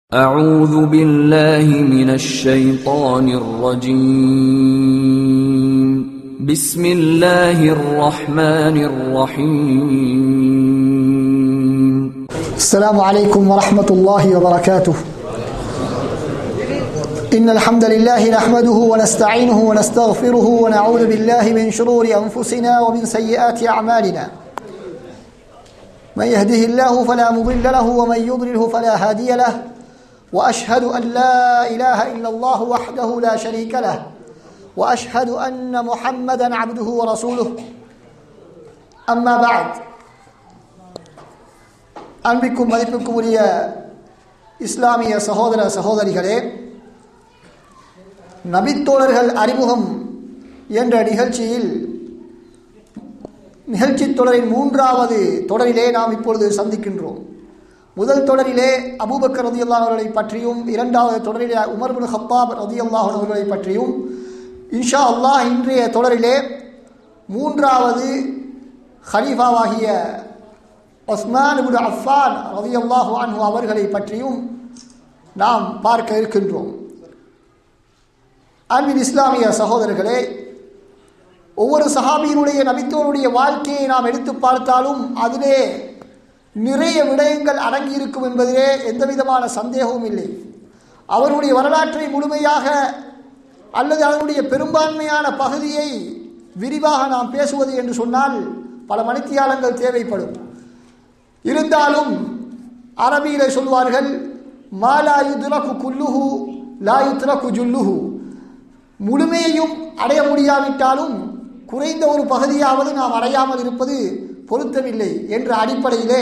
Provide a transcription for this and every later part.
أعوذ بالله من الشيطان الرجيم بسم الله الرحمن الرحيم السلام عليكم ورحمة الله وبركاته إن الحمد لله نحمده ونستعينه ونستغفره ونعوذ بالله من شرور أنفسنا ومن سيئات أعمالنا من يهده الله فلا مضل له ومن يضلله فلا هادي له وأشهد أن لا إله إلا الله وحده لا شريك له وأشهد أن محمدا عبده ورسوله أما بعد அன்பிற்கும் மதிப்புக்கும் உரிய இஸ்லாமிய சகோதர சகோதரிகளே நபித்தோழர்கள் அறிமுகம் என்ற நிகழ்ச்சியில் நிகழ்ச்சி தொடரின் மூன்றாவது தொடரிலே நாம் இப்பொழுது சந்திக்கின்றோம் முதல் தொடரிலே அபூபக்கர் ரதியுல்லாஹ் அவர்களை பற்றியும் இரண்டாவது தொடரிலே உமர் பின் ஹத்தாப் ரதியுல்லாஹ் அவர்களை பற்றியும் இன்ஷா அல்லாஹ் இன்றைய தொடரிலே மூன்றாவது ஹலீஃபாவாகிய ஒஸ்மான் இப்னு அஃபான் ரதியல்லாஹு அன்ஹு அவர்களை பற்றியும் நாம் பார்க்க இருக்கின்றோம் அன்பின் இஸ்லாமிய சகோதரர்களே ஒவ்வொரு சஹாபியினுடைய நபித்தோருடைய வாழ்க்கையை நாம் எடுத்து பார்த்தாலும் அதிலே நிறைய விடயங்கள் அடங்கியிருக்கும் என்பதிலே எந்த விதமான சந்தேகமும் இல்லை அவருடைய வரலாற்றை முழுமையாக அல்லது அதனுடைய பெரும்பான்மையான பகுதியை விரிவாக நாம் பேசுவது என்று சொன்னால் பல மணித்தியாலங்கள் தேவைப்படும் இருந்தாலும் அரபியிலே சொல்வார்கள் மாலா யுத்ரகு குல்லுஹு லா யுத்ரகு ஜுல்லுஹு முழுமையையும் அடைய முடியாவிட்டாலும் குறைந்த ஒரு பகுதியாவது நாம் அடையாமல் இருப்பது பொருத்தமில்லை என்ற அடிப்படையிலே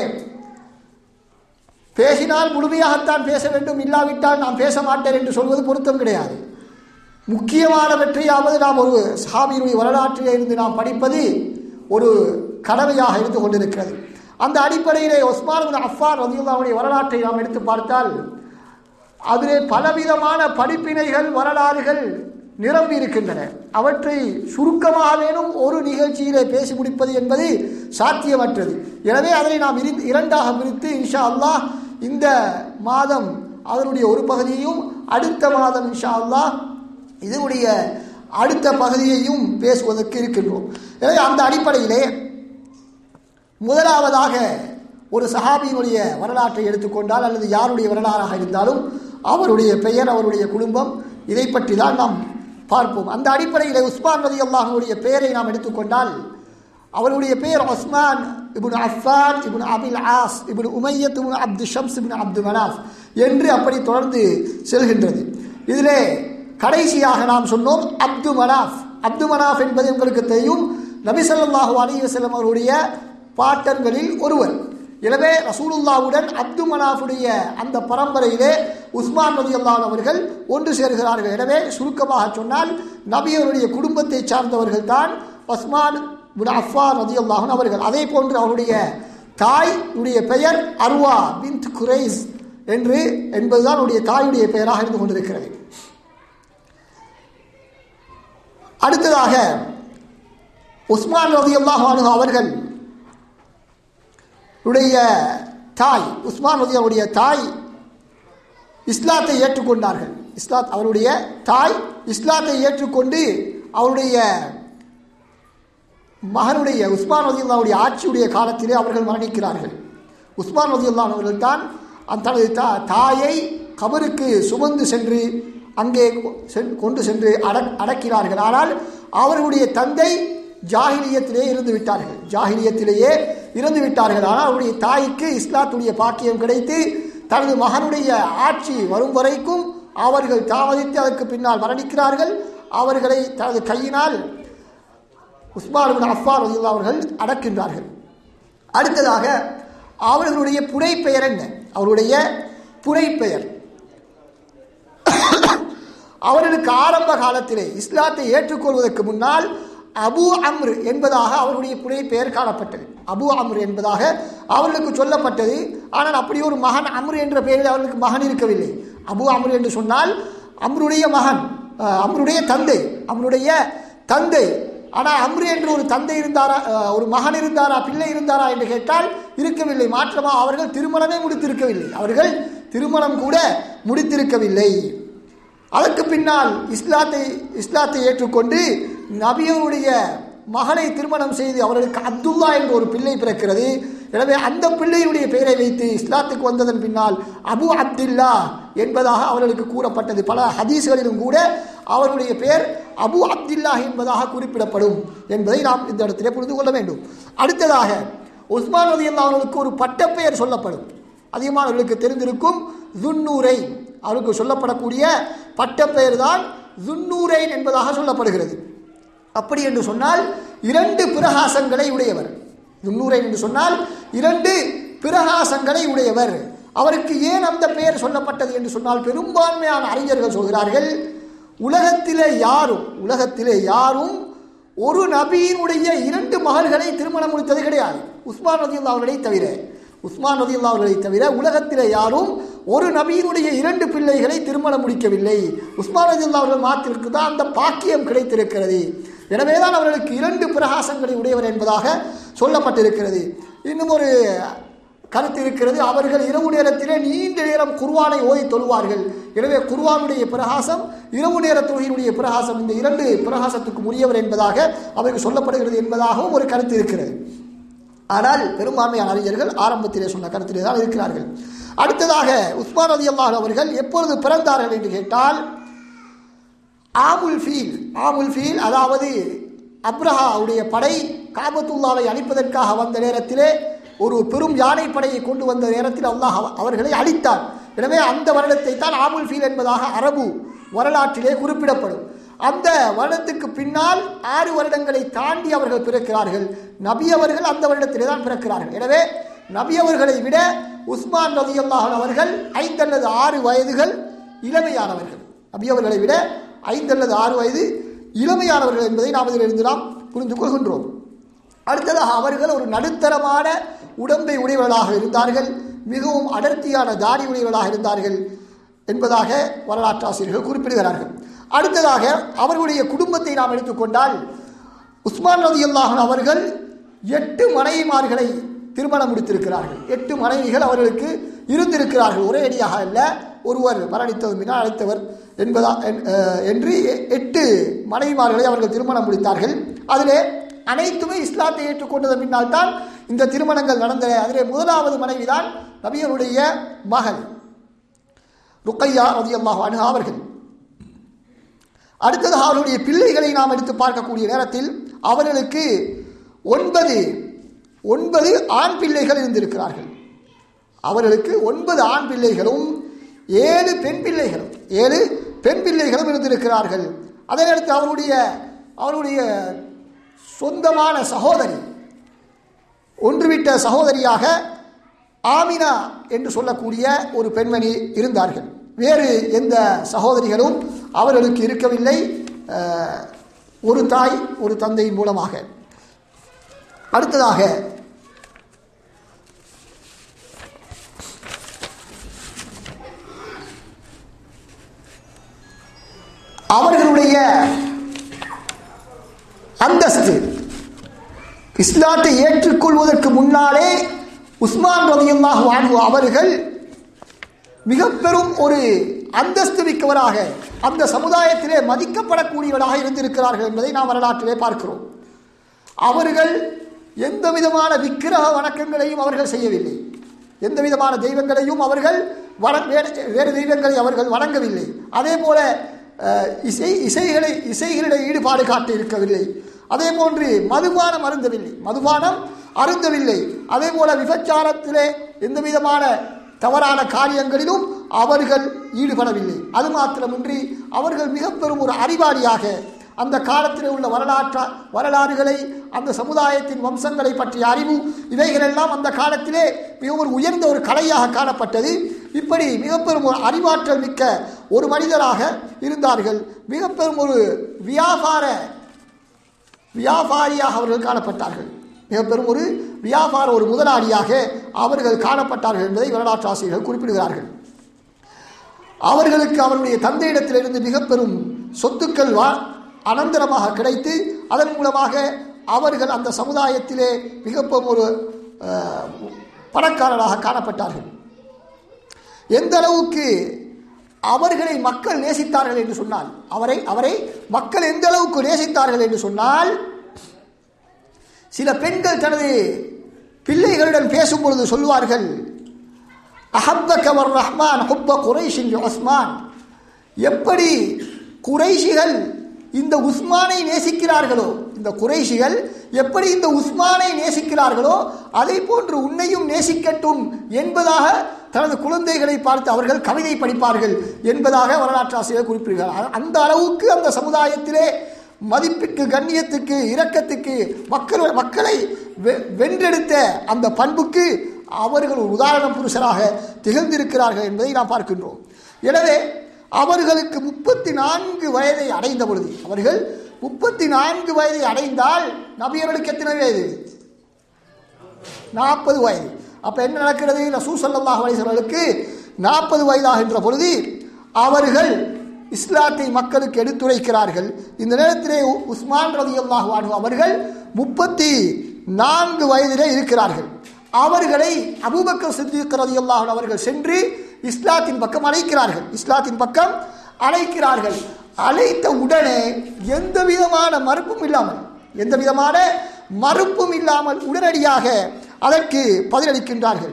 பேசினால் முழுமையாகத்தான் பேச வேண்டும் இல்லாவிட்டால் நாம் பேச மாட்டேன் என்று சொல்வது பொருத்தம் கிடையாது முக்கியமானவற்றையாவது நாம் ஒரு சாமியினுடைய வரலாற்றிலே இருந்து நாம் படிப்பது ஒரு கடமையாக இருந்து கொண்டிருக்கிறது அந்த அடிப்படையிலே ஒஸ்மான் அஃபான் ரதியுல்லாவுடைய வரலாற்றை நாம் எடுத்து பார்த்தால் அதிலே பலவிதமான படிப்பினைகள் வரலாறுகள் நிரம்பி இருக்கின்றன அவற்றை சுருக்கமாக வேணும் ஒரு நிகழ்ச்சியிலே பேசி முடிப்பது என்பது சாத்தியமற்றது எனவே அதனை நாம் இரு இரண்டாக பிரித்து இன்ஷா அல்லாஹ் இந்த மாதம் அதனுடைய ஒரு பகுதியையும் அடுத்த மாதம் இன்ஷா அல்லாஹ் இதனுடைய அடுத்த பகுதியையும் பேசுவதற்கு இருக்கின்றோம் எனவே அந்த அடிப்படையிலே முதலாவதாக ஒரு சஹாபியினுடைய வரலாற்றை எடுத்துக்கொண்டால் அல்லது யாருடைய வரலாறாக இருந்தாலும் அவருடைய பெயர் அவருடைய குடும்பம் இதை பற்றி தான் நாம் பார்ப்போம் அந்த அடிப்படையில் உஸ்மான் ரதி அல்லாஹனுடைய பெயரை நாம் எடுத்துக்கொண்டால் அவருடைய பெயர் Usman ibn Affan ibn Abil As ibn Umayyah ibn Abd Shams ibn Abd Manaf என்று அப்படி தொடர்ந்து செல்கின்றது இதிலே கடைசியாக நாம் சொன்னோம் அப்து மனாஃப் அப்து மனாஃப் என்பது உங்களுக்கு தெரியும் நபிசல்லாஹு அலி வசல்லம் அவருடைய பாட்டர்களில் ஒருவர் எனவே ரசூலுல்லாவுடன் அப்து மனாஃபுடைய அந்த பரம்பரையிலே உஸ்மான் நதி அல்லான் அவர்கள் ஒன்று சேர்கிறார்கள் எனவே சுருக்கமாக சொன்னால் நபியவருடைய குடும்பத்தை சார்ந்தவர்கள் தான் உஸ்மான் அஃபா நதி அல்லாஹன் அவர்கள் அதே போன்று அவருடைய தாய் உடைய பெயர் அர்வா பிந்த் குரைஸ் என்று என்பதுதான் அவருடைய தாயுடைய பெயராக இருந்து கொண்டிருக்கிறது அடுத்ததாக உஸ்மான் ரதி அல்லாஹானு அவர்கள் உடைய தாய் உஸ்மான் ரதியாவுடைய தாய் இஸ்லாத்தை ஏற்றுக்கொண்டார்கள் இஸ்லாத் அவருடைய தாய் இஸ்லாத்தை ஏற்றுக்கொண்டு அவருடைய மகனுடைய உஸ்மான் ரதியுல்லாவுடைய ஆட்சியுடைய காலத்திலே அவர்கள் மரணிக்கிறார்கள் உஸ்மான் ரதியுல்லான் அவர்கள் தான் தனது தா தாயை கபருக்கு சுமந்து சென்று அங்கே கொண்டு சென்று அடக் அடக்கிறார்கள் ஆனால் அவர்களுடைய தந்தை ஜாகிலியத்திலே இருந்து விட்டார்கள் ஜாகிலியத்திலேயே இருந்து விட்டார்கள் ஆனால் அவருடைய தாய்க்கு இஸ்லாத்துடைய பாக்கியம் கிடைத்து தனது மகனுடைய ஆட்சி வரும் வரைக்கும் அவர்கள் தாமதித்து அதற்கு பின்னால் மரணிக்கிறார்கள் அவர்களை தனது கையினால் உஸ்மான் அஃபார் ரதியுல்லா அவர்கள் அடக்கின்றார்கள் அடுத்ததாக அவர்களுடைய புனைப்பெயர் என்ன அவருடைய புனைப்பெயர் அவர்களுக்கு ஆரம்ப காலத்திலே இஸ்லாத்தை ஏற்றுக்கொள்வதற்கு முன்னால் அபு அம்ரு என்பதாக அவருடைய புனை பெயர் காணப்பட்டது அபு அம்ரு என்பதாக அவர்களுக்கு சொல்லப்பட்டது ஆனால் அப்படி ஒரு மகன் அம்ரு என்ற பெயரில் அவர்களுக்கு மகன் இருக்கவில்லை அபு அம்ரு என்று சொன்னால் அம்ருடைய மகன் அம்ருடைய தந்தை அம்ருடைய தந்தை ஆனால் அம்ரு என்று ஒரு தந்தை இருந்தாரா அஹ், ஒரு மகன் இருந்தாரா பிள்ளை இருந்தாரா என்று கேட்டால் இருக்கவில்லை மாற்றமா அவர்கள் திருமணமே முடித்திருக்கவில்லை அவர்கள் திருமணம் கூட முடித்திருக்கவில்லை அதற்கு பின்னால் இஸ்லாத்தை இஸ்லாத்தை ஏற்றுக்கொண்டு நபியருடைய மகனை திருமணம் செய்து அவர்களுக்கு அப்துல்லா என்ற ஒரு பிள்ளை பிறக்கிறது எனவே அந்த பிள்ளையுடைய பெயரை வைத்து இஸ்லாத்துக்கு வந்ததன் பின்னால் அபு அப்துல்லா என்பதாக அவர்களுக்கு கூறப்பட்டது பல ஹதீஸ்களிலும் கூட அவருடைய பெயர் அபு அப்துல்லா என்பதாக குறிப்பிடப்படும் என்பதை நாம் இந்த இடத்திலே புரிந்து கொள்ள வேண்டும் அடுத்ததாக உஸ்மான் ரதி அவர்களுக்கு ஒரு பட்டப்பெயர் சொல்லப்படும் அதிகமானவர்களுக்கு தெரிந்திருக்கும் துன்னூரை அவருக்கு சொல்லப்படக்கூடிய பட்டப்பெயர் தான் துன்னூரைன் என்பதாக சொல்லப்படுகிறது அப்படி என்று சொன்னால் இரண்டு பிரகாசங்களை உடையவர் துன்னூரைன் என்று சொன்னால் இரண்டு பிரகாசங்களை உடையவர் அவருக்கு ஏன் அந்த பெயர் சொல்லப்பட்டது என்று சொன்னால் பெரும்பான்மையான அறிஞர்கள் சொல்கிறார்கள் உலகத்திலே யாரும் உலகத்திலே யாரும் ஒரு நபியினுடைய இரண்டு மகள்களை திருமணம் முடித்தது கிடையாது உஸ்மான் ரதியுல்லா அவர்களை தவிர உஸ்மான் ரதியுல்லா அவர்களை தவிர உலகத்திலே யாரும் ஒரு நபியினுடைய இரண்டு பிள்ளைகளை திருமணம் முடிக்கவில்லை உஸ்மான் ரதியுல்லா அவர்கள் மாத்திற்கு தான் அந்த பாக்கியம் கிடைத்திருக்கிறது எனவேதான் அவர்களுக்கு இரண்டு பிரகாசங்களை உடையவர் என்பதாக சொல்லப்பட்டிருக்கிறது இன்னும் ஒரு கருத்து இருக்கிறது அவர்கள் இரவு நேரத்திலே நீண்ட நேரம் குர்வானை ஓதி தொழுவார்கள் எனவே குர்வானுடைய பிரகாசம் இரவு நேர தொழுகையினுடைய பிரகாசம் இந்த இரண்டு பிரகாசத்துக்கு உரியவர் என்பதாக அவருக்கு சொல்லப்படுகிறது என்பதாகவும் ஒரு கருத்து இருக்கிறது ஆனால் பெரும்பான்மையான அறிஞர்கள் ஆரம்பத்திலே சொன்ன கருத்திலே தான் இருக்கிறார்கள் அடுத்ததாக உஸ்மான் ரதி அவர்கள் எப்பொழுது பிறந்தார்கள் என்று கேட்டால் ஆமுல் ஃபீல் ஆமுல் ஃபீல் அதாவது அப்ரஹாவுடைய படை காபத்துல்லாவை அழிப்பதற்காக வந்த நேரத்திலே ஒரு பெரும் யானை படையை கொண்டு வந்த நேரத்தில் அல்லாஹ் அவ- அவர்களை அழித்தார் எனவே அந்த வருடத்தை தான் ஆமுல் ஃபீல் என்பதாக அரபு வரலாற்றிலே குறிப்பிடப்படும் அந்த வருடத்துக்கு பின்னால் ஆறு வருடங்களை தாண்டி அவர்கள் பிறக்கிறார்கள் நபி அவர்கள் அந்த வருடத்திலே தான் பிறக்கிறார்கள் எனவே நபி அவர்களை விட உஸ்மான் ரதியல்லாஹன் அவர்கள் ஐந்து அல்லது ஆறு வயதுகள் இளமையானவர்கள் நபி அவர்களை விட ஐந்து அல்லது ஆறு வயது இளமையானவர்கள் என்பதை நாம் இதிலிருந்து நாம் புரிந்து கொள்கின்றோம் அடுத்ததாக அவர்கள் ஒரு நடுத்தரமான உடம்பை உடையவர்களாக இருந்தார்கள் மிகவும் அடர்த்தியான தாடி உடையவர்களாக இருந்தார்கள் என்பதாக வரலாற்றாசிரியர்கள் குறிப்பிடுகிறார்கள் அடுத்ததாக அவர்களுடைய குடும்பத்தை நாம் எடுத்துக்கொண்டால் உஸ்மான் ரதி அவர்கள் எட்டு மனைவிமார்களை திருமணம் முடித்திருக்கிறார்கள் எட்டு மனைவிகள் அவர்களுக்கு இருந்திருக்கிறார்கள் ஒரே அடியாக அல்ல ஒருவர் மரணித்தது பின்னால் அழைத்தவர் என்பதா என்- அஹ், என்று எ- எட்டு மனைவிமார்களை அவர்கள் திருமணம் முடித்தார்கள் அதிலே அனைத்துமே இஸ்லாத்தை ஏற்றுக்கொண்டதன் பின்னால் தான் இந்த திருமணங்கள் நடந்தன அதிலே முதலாவது மனைவிதான் நபியருடைய மகள் ருக்கையா ரதியல்லாஹு அன்ஹா அவர்கள் அடுத்ததாக அவர்களுடைய பிள்ளைகளை நாம் எடுத்து பார்க்கக்கூடிய நேரத்தில் அவர்களுக்கு ஒன்பது ஒன்பது ஆண் பிள்ளைகள் இருந்திருக்கிறார்கள் அவர்களுக்கு ஒன்பது ஆண் பிள்ளைகளும் ஏழு பெண் பிள்ளைகளும் ஏழு பெண் பிள்ளைகளும் இருந்திருக்கிறார்கள் அதே நேரத்தில் அவருடைய அவருடைய சொந்தமான சகோதரி ஒன்றுவிட்ட சகோதரியாக ஆமினா என்று சொல்லக்கூடிய ஒரு பெண்மணி இருந்தார்கள் வேறு எந்த சகோதரிகளும் அவர்களுக்கு இருக்கவில்லை அஹ், ஒரு தாய் ஒரு தந்தையின் மூலமாக அடுத்ததாக அவர்களுடைய அந்தஸ்து இஸ்லாத்தை ஏற்றுக்கொள்வதற்கு முன்னாலே உஸ்மான் ரதியல்லாஹு அன்ஹு அவர்கள் மிக பெரும் ஒரு அந்தஸ்து மிக்கவராக அந்த சமுதாயத்திலே மதிக்கப்படக்கூடியவராக இருந்திருக்கிறார்கள் என்பதை நாம் வரலாற்றிலே பார்க்கிறோம் அவர்கள் எந்த விதமான விக்கிரக வணக்கங்களையும் அவர்கள் செய்யவில்லை எந்த விதமான தெய்வங்களையும் அவர்கள் வண வேறு வேறு தெய்வங்களை அவர்கள் வணங்கவில்லை அதே போல அஹ், இசை இசைகளை இசைகளிட ஈடுபாடு காட்டி இருக்கவில்லை அதே போன்று மதுபானம் அருந்தவில்லை மதுபானம் அருந்தவில்லை அதே போல விபச்சாரத்திலே எந்த விதமான தவறான காரியங்களிலும் அவர்கள் ஈடுபடவில்லை அது மாத்திரமின்றி அவர்கள் மிக பெரும் ஒரு அறிவாளியாக அந்த காலத்திலே உள்ள வரலாற்ற வரலாறுகளை அந்த சமுதாயத்தின் வம்சங்களை பற்றிய அறிவு இவைகளெல்லாம் அந்த காலத்திலே மிக ஒரு உயர்ந்த ஒரு கலையாக காணப்பட்டது இப்படி மிக பெரும் ஒரு அறிவாற்றல் மிக்க ஒரு மனிதராக இருந்தார்கள் மிக பெரும் ஒரு வியாபார வியாபாரியாக அவர்கள் காணப்பட்டார்கள் மிக பெரும் ஒரு வியாபார ஒரு முதலாளியாக அவர்கள் காணப்பட்டார்கள் என்பதை வரலாற்று ஆசிரியர்கள் குறிப்பிடுகிறார்கள் அவர்களுக்கு அவருடைய தந்தையிடத்திலிருந்து மிக பெரும் சொத்துக்கள் வா அனந்தரமாக கிடைத்து அதன் மூலமாக அவர்கள் அந்த சமுதாயத்திலே மிகவும் ஒரு அஹ், பணக்காரராக காணப்பட்டார்கள் எந்த அளவுக்கு அவர்களை மக்கள் நேசித்தார்கள் என்று சொன்னால் அவரை அவரை மக்கள் எந்த அளவுக்கு நேசித்தார்கள் என்று சொன்னால் சில பெண்கள் தனது பிள்ளைகளுடன் பேசும் பொழுது சொல்வார்கள் அஹப்பக்கவர் ரஹ்மான் ஹுப்ப குறைஷின் உஸ்மான் எப்படி குறைஷிகள் இந்த உஸ்மானை நேசிக்கிறார்களோ இந்த குறைஷிகள் எப்படி இந்த உஸ்மானை நேசிக்கிறார்களோ அதை போன்று உன்னையும் நேசிக்கட்டும் என்பதாக தனது குழந்தைகளை பார்த்து அவர்கள் கவிதை படிப்பார்கள் என்பதாக வரலாற்றாசிரியர் குறிப்பிடுகிறார் அந்த அளவுக்கு அந்த சமுதாயத்திலே மதிப்பிற்கு கண்ணியத்துக்கு இரக்கத்துக்கு மக்கள் மக்களை வெ- வென்றெடுத்த அந்த பண்புக்கு அவர்கள் ஒரு உதாரண புருஷராக திகழ்ந்திருக்கிறார்கள் என்பதை நாம் பார்க்கின்றோம் எனவே அவர்களுக்கு முப்பத்தி நான்கு வயதை அடைந்த பொழுது அவர்கள் முப்பத்தி நான்கு வயதை அடைந்தால் நபியர்களுக்கு எத்தனை வயது நாற்பது வயது அப்ப என்ன நடக்கிறது ரசூ சல்லாஹ் அலிசர்களுக்கு நாற்பது வயதாகின்ற பொழுது அவர்கள் இஸ்லாத்தை மக்களுக்கு எடுத்துரைக்கிறார்கள் இந்த நேரத்திலே உ- உஸ்மான் ரதி அல்லாஹ் அவர்கள் முப்பத்தி நான்கு வயதிலே இருக்கிறார்கள் அவர்களை அபூபக்கர் சித்திக் ரதி அல்லாஹ் அவர்கள் சென்று இஸ்லாத்தின் பக்கம் அழைக்கிறார்கள் இஸ்லாத்தின் பக்கம் அழைக்கிறார்கள் அழைத்த உடனே எந்த விதமான மறுப்பும் இல்லாமல் எந்த விதமான மறுப்பும் இல்லாமல் உடனடியாக அதற்கு பதிலளிக்கின்றார்கள்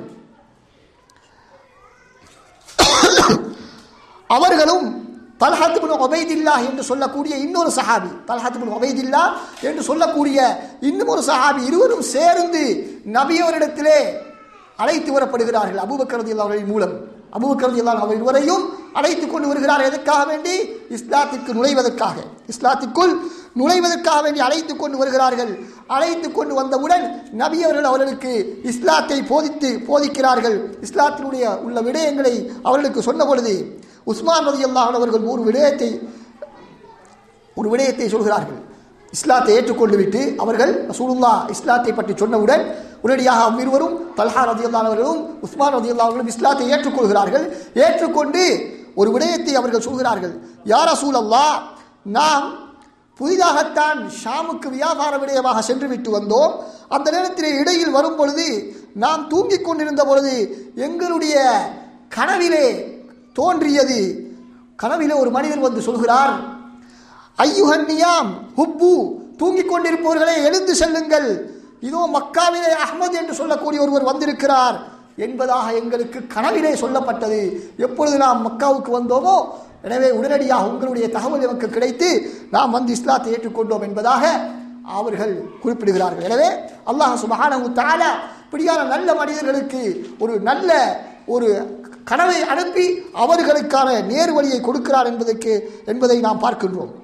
அவர்களும் தல்ஹத் பின் ஒபைதில்லா என்று சொல்லக்கூடிய இன்னொரு சஹாபி தல்ஹத் பின் ஒபைதில்லா என்று சொல்லக்கூடிய இன்னும் ஒரு சஹாபி இருவரும் சேர்ந்து நபியவரிடத்திலே அழைத்து வரப்படுகிறார்கள் அபூபக்கர் ரலியல்லாஹு அவர்களின் மூலம் அபூபக்கர் ரலியல்லாஹு அவர் இருவரையும் அழைத்து கொண்டு வருகிறார் எதற்காக வேண்டி இஸ்லாத்திற்கு நுழைவதற்காக இஸ்லாத்திற்குள் நுழைவதற்காக வேண்டி அழைத்து கொண்டு வருகிறார்கள் அழைத்து கொண்டு வந்தவுடன் நபி அவர்கள் அவர்களுக்கு இஸ்லாத்தை போதித்து போதிக்கிறார்கள் இஸ்லாத்தினுடைய உள்ள விடயங்களை அவர்களுக்கு சொன்ன பொழுது உஸ்மான் ரதி அவர்கள் ஒரு விடயத்தை ஒரு விடயத்தை சொல்கிறார்கள் இஸ்லாத்தை ஏற்றுக்கொண்டு விட்டு அவர்கள் ரசூலுல்லா இஸ்லாத்தை பற்றி சொன்னவுடன் உடனடியாக அவ்விருவரும் தல்ஹா ரதி அவர்களும் உஸ்மான் ரதி அவர்களும் இஸ்லாத்தை ஏற்றுக்கொள்கிறார்கள் ஏற்றுக்கொண்டு ஒரு விடயத்தை அவர்கள் சொல்கிறார்கள் யார் ரசூலல்லா நாம் புதிதாகத்தான் ஷாமுக்கு வியாபார விடயமாக சென்று விட்டு வந்தோம் அந்த நேரத்திலே இடையில் வரும் பொழுது நாம் தூங்கிக் கொண்டிருந்த பொழுது எங்களுடைய கனவிலே தோன்றியது கனவிலே ஒரு மனிதர் வந்து சொல்கிறார் ஐயுஹன்னியாம் ஹுப்பு தூங்கிக் கொண்டிருப்பவர்களே எழுந்து செல்லுங்கள் இதோ மக்காவிலே அஹ்மது என்று சொல்லக்கூடிய ஒருவர் வந்திருக்கிறார் என்பதாக எங்களுக்கு கனவிலே சொல்லப்பட்டது எப்பொழுது நாம் மக்காவுக்கு வந்தோமோ எனவே உடனடியாக உங்களுடைய தகவல் நமக்கு கிடைத்து நாம் வந்து இஸ்லாத்தை ஏற்றுக்கொண்டோம் என்பதாக அவர்கள் குறிப்பிடுகிறார்கள் எனவே அல்லாஹ் சுபஹானஹு தஆலா இப்படியான நல்ல மனிதர்களுக்கு ஒரு நல்ல ஒரு கனவை அனுப்பி அவர்களுக்கான நேர் வழியை கொடுக்கிறார் என்பதற்கு என்பதை நாம் பார்க்கின்றோம்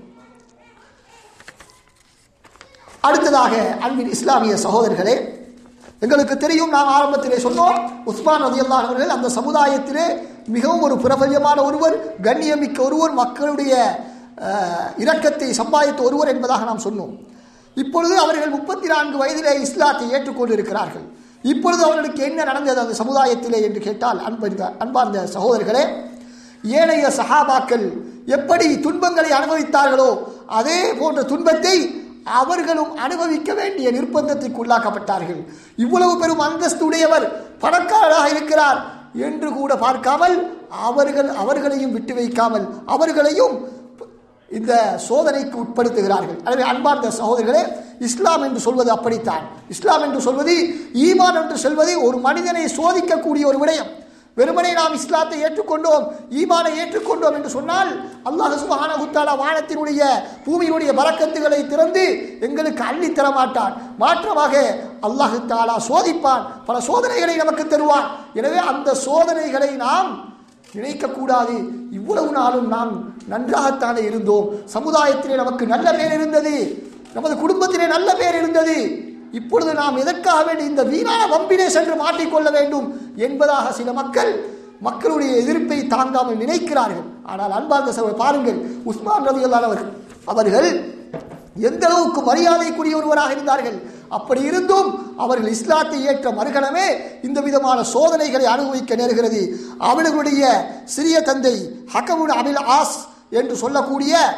அடுத்ததாக அன்பின் இஸ்லாமிய சகோதரர்களே எங்களுக்கு தெரியும் நாம் ஆரம்பத்திலே சொன்னோம் உஸ்மான் ரதியல்லாஹ் அவர்கள் அந்த சமுதாயத்திலே மிகவும் ஒரு பிரபல்யமான ஒருவர் கண்ணியமிக்க ஒருவர் மக்களுடைய அஹ், இரக்கத்தை சம்பாதித்த ஒருவர் என்பதாக நாம் சொன்னோம் இப்பொழுது அவர்கள் முப்பத்தி நான்கு வயதிலே இஸ்லாத்தை ஏற்றுக்கொண்டு இருக்கிறார்கள் இப்பொழுது அவர்களுக்கு என்ன நடந்தது அந்த சமுதாயத்திலே என்று கேட்டால் அன்பந்த அன்பார்ந்த சகோதரர்களே ஏனைய சஹாபாக்கள் எப்படி துன்பங்களை அனுபவித்தார்களோ அதே போன்ற துன்பத்தை அவர்களும் அனுபவிக்க வேண்டிய நிர்பந்தத்திற்கு உள்ளாக்கப்பட்டார்கள் இவ்வளவு பெரும் அந்தஸ்து உடையவர் பணக்காரராக இருக்கிறார் என்று கூட பார்க்காமல் அவர்கள் அவர்களையும் விட்டு வைக்காமல் அவர்களையும் இந்த சோதனைக்கு உட்படுத்துகிறார்கள் எனவே அன்பார்ந்த சகோதரர்களே இஸ்லாம் என்று சொல்வது அப்படித்தான் இஸ்லாம் என்று சொல்வது ஈமான் என்று சொல்வது ஒரு மனிதனை சோதிக்கக்கூடிய ஒரு விடயம் வெறுமனே நாம் இஸ்லாத்தை ஏற்றுக்கொண்டோம் ஈமானை ஏற்றுக்கொண்டோம் என்று சொன்னால் அல்லாஹ் சுபஹானஹு தஆலா வானத்தினுடைய பூமியினுடைய பரக்கத்துகளை திறந்து எங்களுக்கு அள்ளி தர மாட்டான் மாற்றமாக அல்லாஹ் தாலா சோதிப்பான் பல சோதனைகளை நமக்கு தருவான் எனவே அந்த சோதனைகளை நாம் நினைக்கக்கூடாது இவ்வளவு நாளும் நாம் நன்றாகத்தானே இருந்தோம் சமுதாயத்திலே நமக்கு நல்ல பேர் இருந்தது நமது குடும்பத்திலே நல்ல பேர் இருந்தது இப்பொழுது நாம் எதற்காக வேண்டி இந்த வீணான வம்பிலே சென்று மாட்டிக்கொள்ள வேண்டும் என்பதாக சில மக்கள் மக்களுடைய எதிர்ப்பை தாங்காமல் நினைக்கிறார்கள் ஆனால் அன்பார்ந்த சகோதரர் பாருங்கள் உஸ்மான் ரவி அவர்கள் அவர்கள் எந்த அளவுக்கு மரியாதைக்குரிய ஒருவராக இருந்தார்கள் அப்படி இருந்தும் அவர்கள் இஸ்லாத்தை ஏற்ற மறுகணமே இந்த விதமான சோதனைகளை அனுபவிக்க நேருகிறது அவர்களுடைய சிறிய தந்தை ஹக்கமுன் அபில் ஆஸ் என்று சொல்லக்கூடிய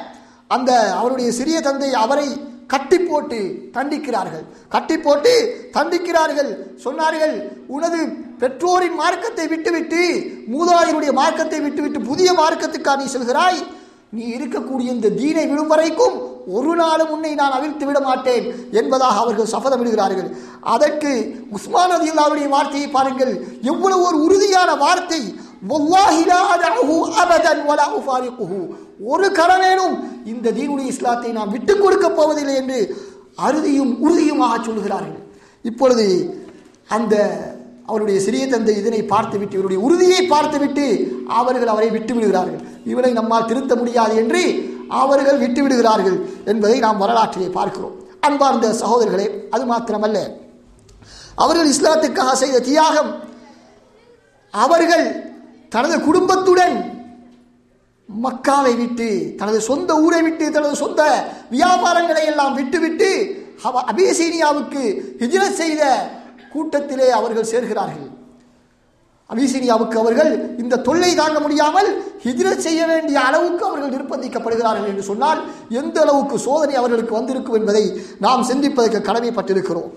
அந்த அவருடைய சிறிய தந்தை அவரை கட்டி போட்டு தண்டிக்கிறார்கள் கட்டி போட்டு தண்டிக்கிறார்கள் சொன்னார்கள் உனது பெற்றோரின் மார்க்கத்தை விட்டுவிட்டு மூதாதையருடைய மார்க்கத்தை விட்டுவிட்டு புதிய மார்க்கத்துக்கா நீ செல்கிறாய் நீ இருக்கக்கூடிய இந்த தீனை விடும் வரைக்கும் ஒரு நாளும் உன்னை நான் அவிழ்த்து விட மாட்டேன் என்பதாக அவர்கள் சபதமிடுகிறார்கள் அதற்கு உஸ்மான் ரதி அல்லாவுடைய வார்த்தையை பாருங்கள் எவ்வளவு ஒரு உறுதியான வார்த்தை வல்லாஹி லா அதஅஹு அபதன் வலா உஃபாரிகுஹு. ஒரு கரவேனும் இந்த தீனுடைய இஸ்லாத்தை நாம் விட்டுக் கொடுக்க போவதில்லை என்று அறுதியும் உறுதியுமாக சொல்கிறார்கள் இப்பொழுது அந்த அவருடைய சிறிய தந்தை இதனை பார்த்துவிட்டு இவருடைய உறுதியை பார்த்துவிட்டு அவர்கள் அவரை விட்டு விடுகிறார்கள் இவனை நம்மால் திருத்த முடியாது என்று அவர்கள் விட்டு விடுகிறார்கள் என்பதை நாம் வரலாற்றிலே பார்க்கிறோம் அன்பார்ந்த சகோதரர்களே அது மாத்திரமல்ல அவர்கள் இஸ்லாத்துக்காக செய்த தியாகம் அவர்கள் தனது குடும்பத்துடன் மக்காவை விட்டு தனது சொந்த ஊரை விட்டு தனது சொந்த வியாபாரங்களை எல்லாம் விட்டுவிட்டு அவ- அபிசீனியாவுக்கு ஹிஜ்ரத் செய்த கூட்டத்திலே அவர்கள் சேர்கிறார்கள் அபிசீனியாவுக்கு அவர்கள் இந்த தொல்லை தாங்க முடியாமல் ஹிஜ்ரத் செய்ய வேண்டிய அளவுக்கு அவர்கள் நிர்பந்திக்கப்படுகிறார்கள் என்று சொன்னால் எந்த அளவுக்கு சோதனை அவர்களுக்கு வந்திருக்கும் என்பதை நாம் சிந்திப்பதற்கு கடமைப்பட்டிருக்கிறோம்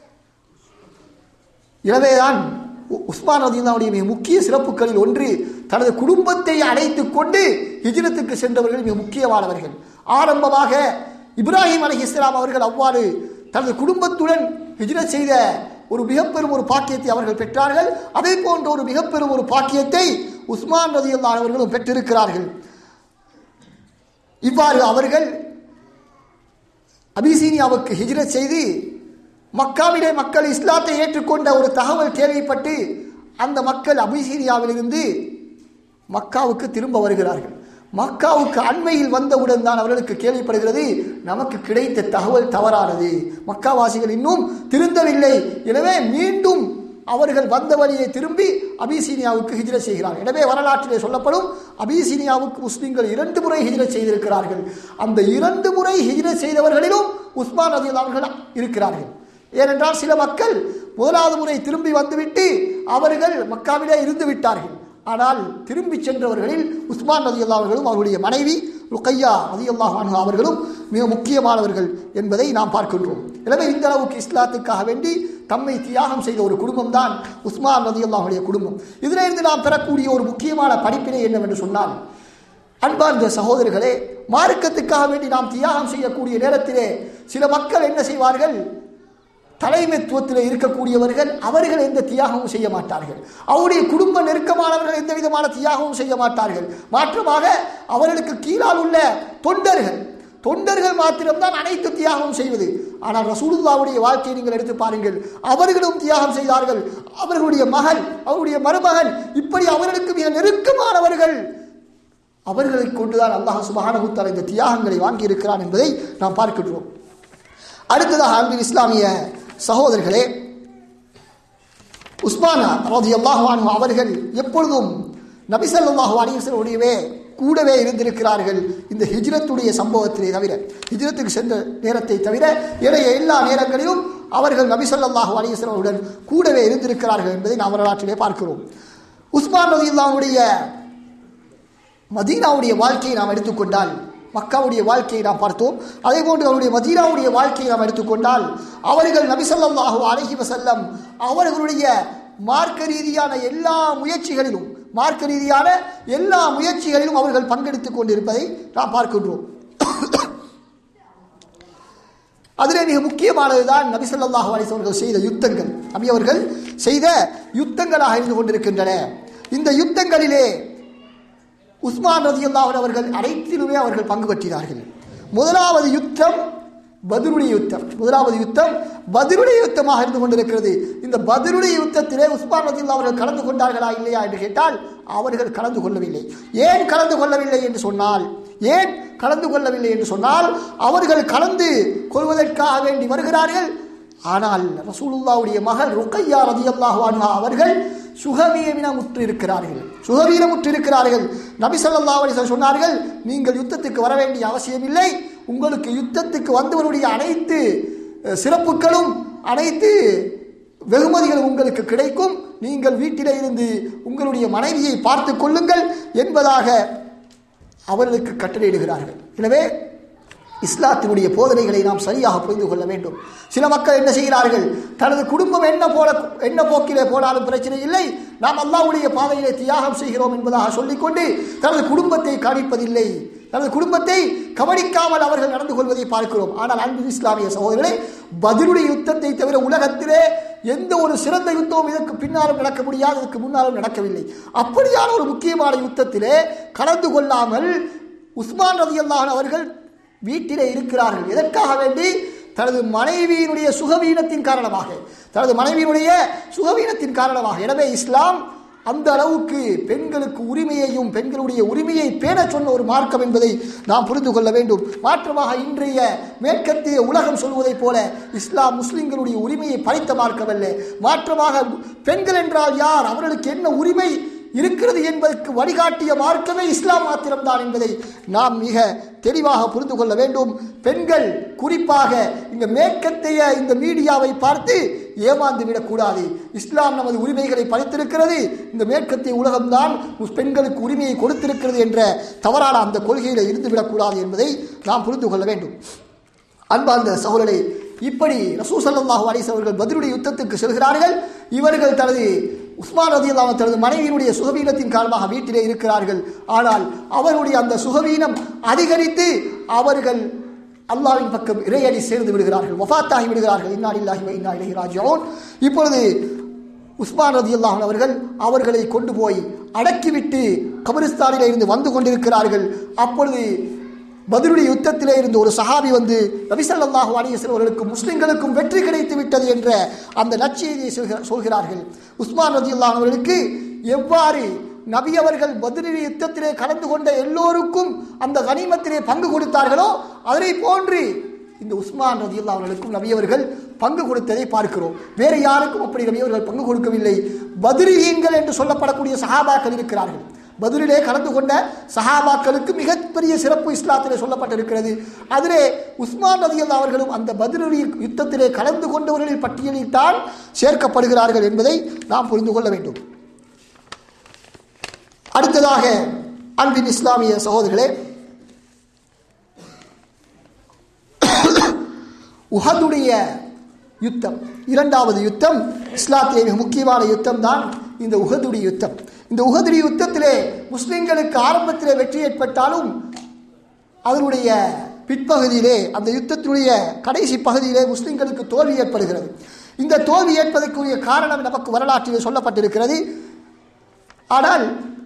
எனவேதான் உ- உஸ்மான் ரதியுல்லாவுடைய மிக முக்கிய சிறப்புகளில் ஒன்று தனது குடும்பத்தை அழைத்துக் கொண்டு ஹிஜ்ரத்துக்கு சென்றவர்கள் மிக முக்கியமானவர்கள் ஆரம்பமாக இப்ராஹிம் அலி இஸ்லாம் அவர்கள் அவ்வாறு தனது குடும்பத்துடன் ஹிஜ்ரத் செய்த ஒரு மிகப்பெரும் ஒரு பாக்கியத்தை அவர்கள் பெற்றார்கள் அதே போன்ற ஒரு மிகப்பெரும் ஒரு பாக்கியத்தை உஸ்மான் ரதியுல்லா அவர்களும் பெற்றிருக்கிறார்கள் இவ்வாறு அவர்கள் அபிசீனியாவுக்கு ஹிஜ்ரத் செய்து மக்காவிலே மக்கள் இஸ்லாத்தை ஏற்றுக்கொண்ட ஒரு தகவல் கேள்விப்பட்டு அந்த மக்கள் அபிசீனியாவிலிருந்து மக்காவுக்கு திரும்ப வருகிறார்கள் மக்காவுக்கு அண்மையில் வந்தவுடன் தான் அவர்களுக்கு கேள்விப்படுகிறது நமக்கு கிடைத்த தகவல் தவறானது மக்காவாசிகள் இன்னும் திருந்தவில்லை எனவே மீண்டும் அவர்கள் வந்த வழியை திரும்பி அபிசீனியாவுக்கு ஹிஜ்ரத் செய்கிறார்கள் எனவே வரலாற்றிலே சொல்லப்படும் அபிசீனியாவுக்கு முஸ்லிம்கள் இரண்டு முறை ஹிஜ்ரத் செய்திருக்கிறார்கள் அந்த இரண்டு முறை ஹிஜ்ரத் செய்தவர்களிலும் உஸ்மான் ரதி அவர்கள் இருக்கிறார்கள் ஏனென்றால் சில மக்கள் முதலாவது முறை திரும்பி வந்துவிட்டு அவர்கள் மக்காவிலே இருந்து விட்டார்கள் ஆனால் திரும்பி சென்றவர்களில் உஸ்மான் ரதி அவர்களும் அவருடைய மனைவி ருக்கையா ரதி அல்லாஹ் அவர்களும் மிக முக்கியமானவர்கள் என்பதை நாம் பார்க்கின்றோம் எனவே இந்த அளவுக்கு இஸ்லாத்துக்காக வேண்டி தம்மை தியாகம் செய்த ஒரு குடும்பம் தான் உஸ்மான் ரதி அல்லாஹுடைய குடும்பம் இதிலிருந்து நாம் பெறக்கூடிய ஒரு முக்கியமான படிப்பினை என்னவென்று சொன்னால் அன்பார்ந்த சகோதரர்களே மார்க்கத்துக்காக வேண்டி நாம் தியாகம் செய்யக்கூடிய நேரத்திலே சில மக்கள் என்ன செய்வார்கள் தலைமைத்துவத்தில் இருக்கக்கூடியவர்கள் அவர்கள் எந்த தியாகமும் செய்ய மாட்டார்கள் அவருடைய குடும்ப நெருக்கமானவர்கள் எந்த விதமான தியாகமும் செய்ய மாட்டார்கள் மாற்றமாக அவர்களுக்கு கீழால் உள்ள தொண்டர்கள் தொண்டர்கள் மாத்திரம்தான் அனைத்து தியாகமும் செய்வது ஆனால் ரசூலுல்லாவுடைய வாழ்க்கையை நீங்கள் எடுத்து பாருங்கள் அவர்களும் தியாகம் செய்தார்கள் அவர்களுடைய மகன் அவருடைய மருமகன் இப்படி அவர்களுக்கு மிக நெருக்கமானவர்கள் அவர்களை கொண்டுதான் அல்லாஹ் சுபஹானஹுத்தால இந்த தியாகங்களை வாங்கியிருக்கிறான் என்பதை நாம் பார்க்கின்றோம் அடுத்ததாக அன்பின் இஸ்லாமிய சகோதரர்களே உஸ்மானா ரதி அல்லாஹான் அவர்கள் எப்பொழுதும் நபிசல்லாஹு அலிவசனுடையவே கூடவே இருந்திருக்கிறார்கள் இந்த ஹிஜ்ரத்துடைய சம்பவத்திலே தவிர ஹிஜ்ரத்துக்கு சென்ற நேரத்தை தவிர ஏனைய எல்லா நேரங்களிலும் அவர்கள் நபிசல்லாஹு அலிவசனுடன் கூடவே இருந்திருக்கிறார்கள் என்பதை நாம் வரலாற்றிலே பார்க்கிறோம் உஸ்மான் ரதி அல்லாவுடைய மதீனாவுடைய வாழ்க்கையை நாம் எடுத்துக்கொண்டால் மக்காவுடைய வாழ்க்கையை நாம் பார்த்தோம் அதே போன்று அவருடைய மதீனாவுடைய வாழ்க்கையை நாம் எடுத்துக்கொண்டால் அவர்கள் நபிசல்லாஹு அலஹி வசல்லம் அவர்களுடைய மார்க்க ரீதியான எல்லா முயற்சிகளிலும் மார்க்க ரீதியான எல்லா முயற்சிகளிலும் அவர்கள் பங்கெடுத்துக் கொண்டிருப்பதை நாம் பார்க்கின்றோம் அதிலே மிக முக்கியமானதுதான் நபிசல்லாஹு அலிஸ் அவர்கள் செய்த யுத்தங்கள் நபி அவர்கள் செய்த யுத்தங்களாக இருந்து கொண்டிருக்கின்றன இந்த யுத்தங்களிலே உஸ்மான் ரதியுல்லாஹன் அவர்கள் அனைத்திலுமே அவர்கள் பங்கு பற்றினார்கள் முதலாவது யுத்தம் பதிலுடைய யுத்தம் முதலாவது யுத்தம் பதிலுடைய யுத்தமாக இருந்து கொண்டிருக்கிறது இந்த பதிலுடைய யுத்தத்திலே உஸ்மான் ரதியுல்லா அவர்கள் கலந்து கொண்டார்களா இல்லையா என்று கேட்டால் அவர்கள் கலந்து கொள்ளவில்லை ஏன் கலந்து கொள்ளவில்லை என்று சொன்னால் ஏன் கலந்து கொள்ளவில்லை என்று சொன்னால் அவர்கள் கலந்து கொள்வதற்காக வேண்டி வருகிறார்கள் ஆனால் ரசூலுல்லாவுடைய மகள் ருக்கையா ரதியல்லாஹு அன்ஹா அவர்கள் சுகவீனமுற்று இருக்கிறார்கள் சுகவீனமுற்று இருக்கிறார்கள் நபி ஸல்லல்லாஹு அலைஹி வஸல்லம் சொன்னார்கள் நீங்கள் யுத்தத்துக்கு வர வேண்டிய அவசியம் இல்லை உங்களுக்கு யுத்தத்துக்கு வந்தவருடைய அனைத்து அஹ், சிறப்புகளும் அனைத்து வெகுமதிகளும் உங்களுக்கு கிடைக்கும் நீங்கள் வீட்டிலே இருந்து உங்களுடைய மனைவியை பார்த்து கொள்ளுங்கள் என்பதாக அவர்களுக்கு கட்டளையிடுகிறார்கள் எனவே இஸ்லாத்தினுடைய போதனைகளை நாம் சரியாக புரிந்து கொள்ள வேண்டும் சில மக்கள் என்ன செய்கிறார்கள் தனது குடும்பம் என்ன போல என்ன போக்கிலே போனாலும் பிரச்சனை இல்லை நாம் அல்லாஹ்வுடைய பாதையிலே தியாகம் செய்கிறோம் என்பதாக சொல்லிக்கொண்டு தனது குடும்பத்தை கவனிப்பதில்லை தனது குடும்பத்தை கவனிக்காமல் அவர்கள் நடந்து கொள்வதை பார்க்கிறோம் ஆனால் அன்பு இஸ்லாமிய சகோதரர்களே பதிலுடைய யுத்தத்தை தவிர உலகத்திலே எந்த ஒரு சிறந்த யுத்தமும் இதற்கு பின்னாலும் நடக்க முடியாது இதற்கு முன்னாலும் நடக்கவில்லை அப்படியான ஒரு முக்கியமான யுத்தத்திலே கலந்து கொள்ளாமல் உஸ்மான் ரதியல்லான் அவர்கள் வீட்டிலே இருக்கிறார்கள் எதற்காக வேண்டி தனது மனைவியினுடைய சுகவீனத்தின் காரணமாக தனது மனைவியினுடைய சுகவீனத்தின் காரணமாக எனவே இஸ்லாம் அந்த அளவுக்கு பெண்களுக்கு உரிமையையும் பெண்களுடைய உரிமையை பேணச் சொன்ன ஒரு மார்க்கம் என்பதை நாம் புரிந்து கொள்ள வேண்டும் மாற்றமாக இன்றைய மேற்கத்திய உலகம் சொல்வதைப் போல இஸ்லாம் முஸ்லிம்களுடைய உரிமையை பறித்த மார்க்கமல்ல மாற்றமாக பெண்கள் என்றால் யார் அவர்களுக்கு என்ன உரிமை இருக்கிறது என்பதற்கு வழிகாட்டிய மார்க்கமே இஸ்லாம் மாத்திரம்தான் என்பதை நாம் மிக தெளிவாக புரிந்து கொள்ள வேண்டும் பெண்கள் குறிப்பாக இந்த மேற்கத்தைய இந்த மீடியாவை பார்த்து ஏமாந்து விடக்கூடாது இஸ்லாம் நமது உரிமைகளை பறித்திருக்கிறது இந்த மேற்கத்திய உலகம்தான் பெண்களுக்கு உரிமையை கொடுத்திருக்கிறது என்ற தவறான அந்த கொள்கையில் இருந்து விடக்கூடாது என்பதை நாம் புரிந்து கொள்ள வேண்டும் அன்பார்ந்த சகோதரரை இப்படி ரசூ சல்லாஹூ அலிஸ் அவர்கள் பதிலுடைய யுத்தத்துக்கு செல்கிறார்கள் இவர்கள் தனது உஸ்மான் ரதி தனது மனைவியினுடைய சுகவீனத்தின் காரணமாக வீட்டிலே இருக்கிறார்கள் ஆனால் அவருடைய அந்த சுகவீனம் அதிகரித்து அவர்கள் அல்லாவின் பக்கம் இறையடி சேர்ந்து விடுகிறார்கள் வஃத்தாகி விடுகிறார்கள் இன்னாடில்லாஹி இன்னா இலகி ராஜோன் இப்பொழுது உஸ்மான் ரதி அல்லாஹன் அவர்கள் அவர்களை கொண்டு போய் அடக்கிவிட்டு கபரிஸ்தானிலே இருந்து வந்து கொண்டிருக்கிறார்கள் அப்பொழுது பதிலுடைய யுத்தத்திலே இருந்து ஒரு சஹாபி வந்து நபிசல்லாஹு அலியசன் அவர்களுக்கும் முஸ்லிம்களுக்கும் வெற்றி கிடைத்து விட்டது என்ற அந்த நற்செய்தியை சொல்கிற- சொல்கிறார்கள் உஸ்மான் ரதி அவர்களுக்கு எவ்வாறு நபி அவர்கள் பதிலுடைய யுத்தத்திலே கலந்து கொண்ட எல்லோருக்கும் அந்த கனிமத்திலே பங்கு கொடுத்தார்களோ அதனை போன்று இந்த உஸ்மான் ரதி அவர்களுக்கும் நபி அவர்கள் பங்கு கொடுத்ததை பார்க்கிறோம் வேறு யாருக்கும் அப்படி நபி அவர்கள் பங்கு கொடுக்கவில்லை பதிரியீன்கள் என்று சொல்லப்படக்கூடிய சஹாபாக்கள் இருக்கிறார்கள் பதிலிலே கலந்து கொண்ட சஹாபாக்களுக்கு மிகப்பெரிய சிறப்பு இஸ்லாத்திலே சொல்லப்பட்டிருக்கிறது அதிலே உஸ்மான் ரதியல்லா அவர்களும் அந்த பதிலுடைய யுத்தத்திலே கலந்து கொண்டவர்களின் பட்டியலில் தான் சேர்க்கப்படுகிறார்கள் என்பதை நாம் புரிந்து கொள்ள வேண்டும் அடுத்ததாக அன்பின் இஸ்லாமிய சகோதரர்களே உஹதுடைய யுத்தம் இரண்டாவது யுத்தம் இஸ்லாத்திலே மிக முக்கியமான யுத்தம் தான் இந்த உஹதுடைய யுத்தம் இந்த உஹதுடைய யுத்தத்திலே முஸ்லிம்களுக்கு ஆரம்பத்திலே வெற்றி ஏற்பட்டாலும் அதனுடைய பிற்பகுதியிலே அந்த யுத்தத்தினுடைய கடைசி பகுதியிலே முஸ்லிம்களுக்கு தோல்வி ஏற்படுகிறது இந்த தோல்வி ஏற்பதற்குரிய காரணம் நமக்கு வரலாற்றிலே சொல்லப்பட்டிருக்கிறது ஆனால்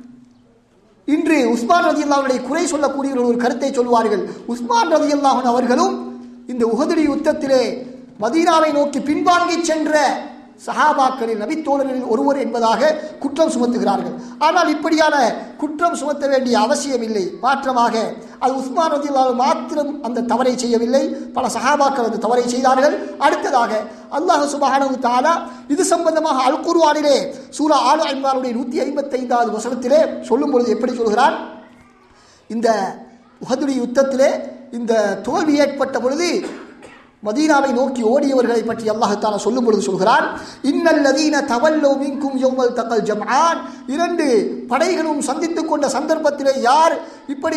இன்று உஸ்மான் ரதி அல்லாவுடைய குறை சொல்லக்கூடியவர்கள் ஒரு கருத்தை சொல்வார்கள் உஸ்மான் ரதி அல்லாஹன் அவர்களும் இந்த உகதுரி யுத்தத்திலே மதீனாவை நோக்கி பின்வாங்கி சென்ற சஹாபாக்களில் நபித்தோழர்களில் ஒருவர் என்பதாக குற்றம் சுமத்துகிறார்கள் ஆனால் இப்படியான குற்றம் சுமத்த வேண்டிய அவசியம் இல்லை மாற்றமாக அது உஸ்மான் ரதி மாத்திரம் அந்த தவறை செய்யவில்லை பல சஹாபாக்கள் அந்த தவறை செய்தார்கள் அடுத்ததாக அல்லாஹ் சுபஹானஹு தஆலா இது சம்பந்தமாக அல் குர்ஆனிலே சூரா ஆலு இம்ரானுடைய நூற்றி ஐம்பத்தைந்தாவது வசனத்திலே சொல்லும் பொழுது எப்படி சொல்கிறான் இந்த உஹதுடைய யுத்தத்திலே இந்த தோல்வி ஏற்பட்ட பொழுது மதீனாவை நோக்கி ஓடியவர்களை பற்றி அல்லாஹத்தாலா சொல்லும் பொழுது சொல்கிறான் இன்னல்லதீன தவல்லோ மின்கும் யௌமல் தக்கல் ஜம்ஆன் இரண்டு படைகளும் சந்தித்துக் கொண்ட சந்தர்ப்பத்திலே யார் இப்படி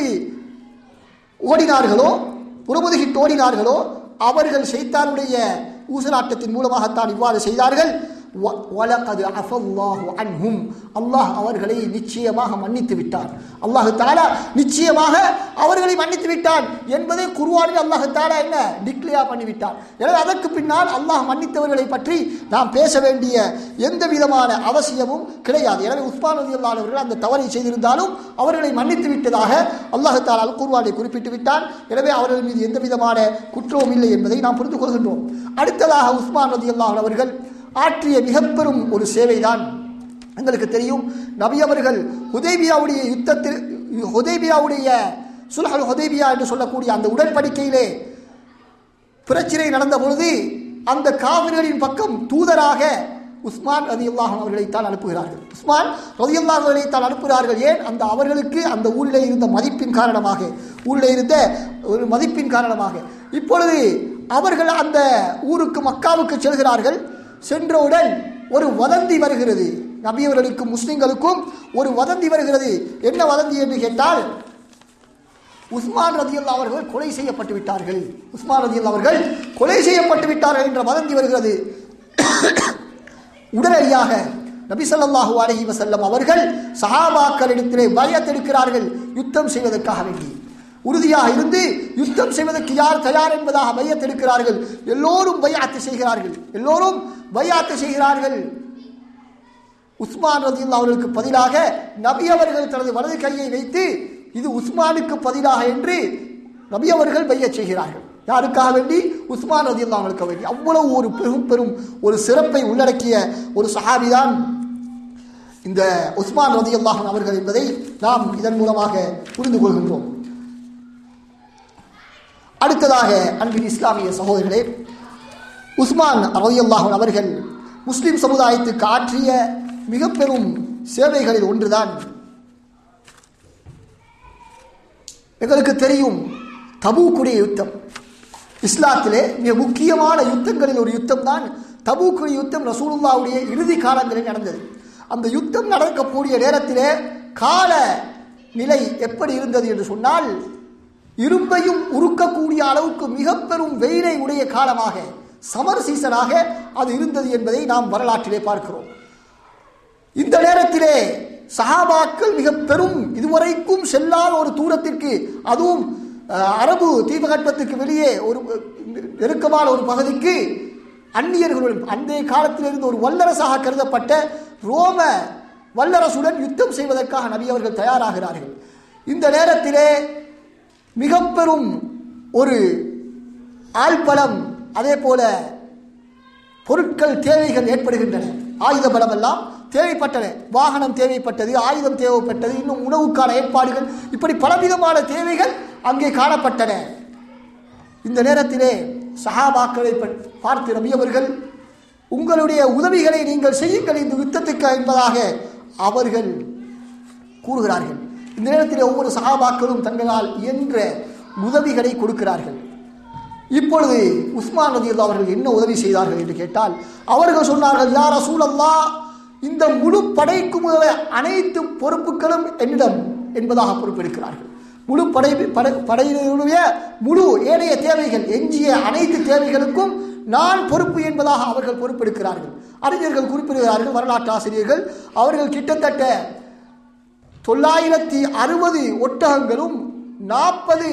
ஓடினார்களோ புறமுதுகிட்டு ஓடினார்களோ அவர்கள் செய்தாருடைய ஊசலாட்டத்தின் மூலமாகத்தான் இவ்வாறு செய்தார்கள் வ- வலகது அஃபல்லாஹு அன்ஹும் அல்லாஹ் அவர்களை நிச்சயமாக மன்னித்து விட்டான் அல்லாஹு தாலா நிச்சயமாக அவர்களை மன்னித்து விட்டான் என்பதை குர்ஆனில் அல்லாஹு தாலா என்ன டிக்ளேர் பண்ணிவிட்டான் எனவே அதற்கு பின்னால் அல்லாஹ் மன்னித்தவர்களை பற்றி நாம் பேச வேண்டிய எந்த விதமான அவசியமும் கிடையாது எனவே உஸ்மான் ரலியல்லாஹு அவர்கள் அந்த தவறை செய்திருந்தாலும் அவர்களை மன்னித்து விட்டதாக அல்லாஹு தாலா அல் குர்ஆனை குறிப்பிட்டு விட்டான் எனவே அவர்கள் மீது எந்த விதமான குற்றமும் இல்லை என்பதை நாம் புரிந்து கொள்கின்றோம் அடுத்ததாக உஸ்மான் ரலியல்லாஹு அவர்கள் ஆற்றிய மிகப்பெரும் ஒரு சேவைதான் எங்களுக்கு தெரியும் நபி அவர்கள் ஹுதைபியாவுடைய யுத்தத்தில் ஹுதைபியாவுடைய சுல்ஹல் ஹுதைபியா என்று சொல்லக்கூடிய அந்த உடன்படிக்கையிலே பிரச்சனை நடந்த பொழுது அந்த காவிரிகளின் பக்கம் தூதராக உஸ்மான் ரதி அவர்களைத்தான் அனுப்புகிறார்கள் உஸ்மான் ரதி அவர்களைத்தான் அனுப்புகிறார்கள் ஏன் அந்த அவர்களுக்கு அந்த ஊரிலே இருந்த மதிப்பின் காரணமாக ஊரிலே இருந்த ஒரு மதிப்பின் காரணமாக இப்பொழுது அவர்கள் அந்த ஊருக்கு மக்காவுக்கு செல்கிறார்கள் சென்றவுடன் ஒரு வதந்தி வருகிறது நபியவர்களுக்கும் முஸ்லிம்களுக்கும் ஒரு வதந்தி வருகிறது என்ன வதந்தி என்று கேட்டால் உஸ்மான் ரதியுல்லா அவர்கள் கொலை செய்யப்பட்டு விட்டார்கள் உஸ்மான் ரதியுல்லா அவர்கள் கொலை செய்யப்பட்டு விட்டார்கள் என்ற வதந்தி வருகிறது உடனடியாக நபி ஸல்லல்லாஹு அலைஹி வஸல்லம் அவர்கள் சஹாபாக்களிடத்திலே பயத் எடுக்கிறார்கள் யுத்தம் செய்வதற்காக வேண்டி உறுதியாக இருந்து யுத்தம் செய்வதற்கு யார் தயார் என்பதாக பையத் எடுக்கிறார்கள் எல்லோரும் பையாத்து செய்கிறார்கள் எல்லோரும் பையாத்து செய்கிறார்கள் உஸ்மான் ரதியுல்லா அவர்களுக்கு பதிலாக நபி அவர்கள் தனது வலது கையை வைத்து இது உஸ்மானுக்கு பதிலாக என்று நபி அவர்கள் பையச் செய்கிறார்கள் யாருக்காக வேண்டி உஸ்மான் ரதியுல்லா அவர்களுக்கு வேண்டி அவ்வளவு ஒரு பெரும் பெரும் ஒரு சிறப்பை உள்ளடக்கிய ஒரு சஹாபிதான் இந்த உஸ்மான் ரதியுல்லாஹன் அவர்கள் என்பதை நாம் இதன் மூலமாக புரிந்து கொள்கின்றோம் அடுத்ததாக அன்பின் இஸ்லாமிய சகோதரர்களே உஸ்மான் ரதியுல்லாஹன் அவர்கள் முஸ்லிம் சமுதாயத்துக்கு ஆற்றிய மிக பெரும் சேவைகளில் ஒன்றுதான் எங்களுக்கு தெரியும் தபூக்குடைய யுத்தம் இஸ்லாத்திலே மிக முக்கியமான யுத்தங்களில் ஒரு யுத்தம் தான் தபூக்குடைய யுத்தம் ரசூலுல்லாவுடைய இறுதி காலங்களில் நடந்தது அந்த யுத்தம் நடக்கக்கூடிய நேரத்திலே கால நிலை எப்படி இருந்தது என்று சொன்னால் இரும்பையும் உருக்கக்கூடிய அளவுக்கு மிக பெரும் வெயிலை உடைய காலமாக சமர் சீசனாக அது இருந்தது என்பதை நாம் வரலாற்றிலே பார்க்கிறோம் இந்த நேரத்திலே சஹாபாக்கள் மிக பெரும் இதுவரைக்கும் செல்லாத ஒரு தூரத்திற்கு அதுவும் அஹ், அரபு தீபகற்பத்துக்கு வெளியே ஒரு நெருக்கமான ஒரு பகுதிக்கு அந்நியர்களுடன் அன்றைய காலத்தில் இருந்து ஒரு வல்லரசாக கருதப்பட்ட ரோம வல்லரசுடன் யுத்தம் செய்வதற்காக நபி அவர்கள் தயாராகிறார்கள் இந்த நேரத்திலே மிக பெரும் ஒரு ஆள்பலம் அதே போல பொருட்கள் தேவைகள் ஏற்படுகின்றன ஆயுத பலம் எல்லாம் தேவைப்பட்டன வாகனம் தேவைப்பட்டது ஆயுதம் தேவைப்பட்டது இன்னும் உணவுக்கான ஏற்பாடுகள் இப்படி பலவிதமான தேவைகள் அங்கே காணப்பட்டன இந்த நேரத்திலே சஹாபாக்களை ப- பார்த்து நபி அவர்கள் உங்களுடைய உதவிகளை நீங்கள் செய்யுங்கள் இந்த யுத்தத்துக்கு என்பதாக அவர்கள் கூறுகிறார்கள் இந்த நேரத்தில் ஒவ்வொரு சஹாபாக்களும் தங்களால் இயன்ற உதவிகளை கொடுக்கிறார்கள் இப்பொழுது உஸ்மான் ரதி அவர்கள் என்ன உதவி செய்தார்கள் என்று கேட்டால் அவர்கள் சொன்னார்கள் யார் ரசூலல்லா இந்த முழு படைக்கும் உள்ள அனைத்து பொறுப்புகளும் என்னிடம் என்பதாக பொறுப்பெடுக்கிறார்கள் முழு படை படை படையினுடைய முழு ஏனைய தேவைகள் எஞ்சிய அனைத்து தேவைகளுக்கும் நான் பொறுப்பு என்பதாக அவர்கள் பொறுப்பெடுக்கிறார்கள் அறிஞர்கள் குறிப்பிடுகிறார்கள் வரலாற்று ஆசிரியர்கள் அவர்கள் கிட்டத்தட்ட தொள்ளாயிரத்தி அறுபது ஒட்டகங்களும் நாற்பது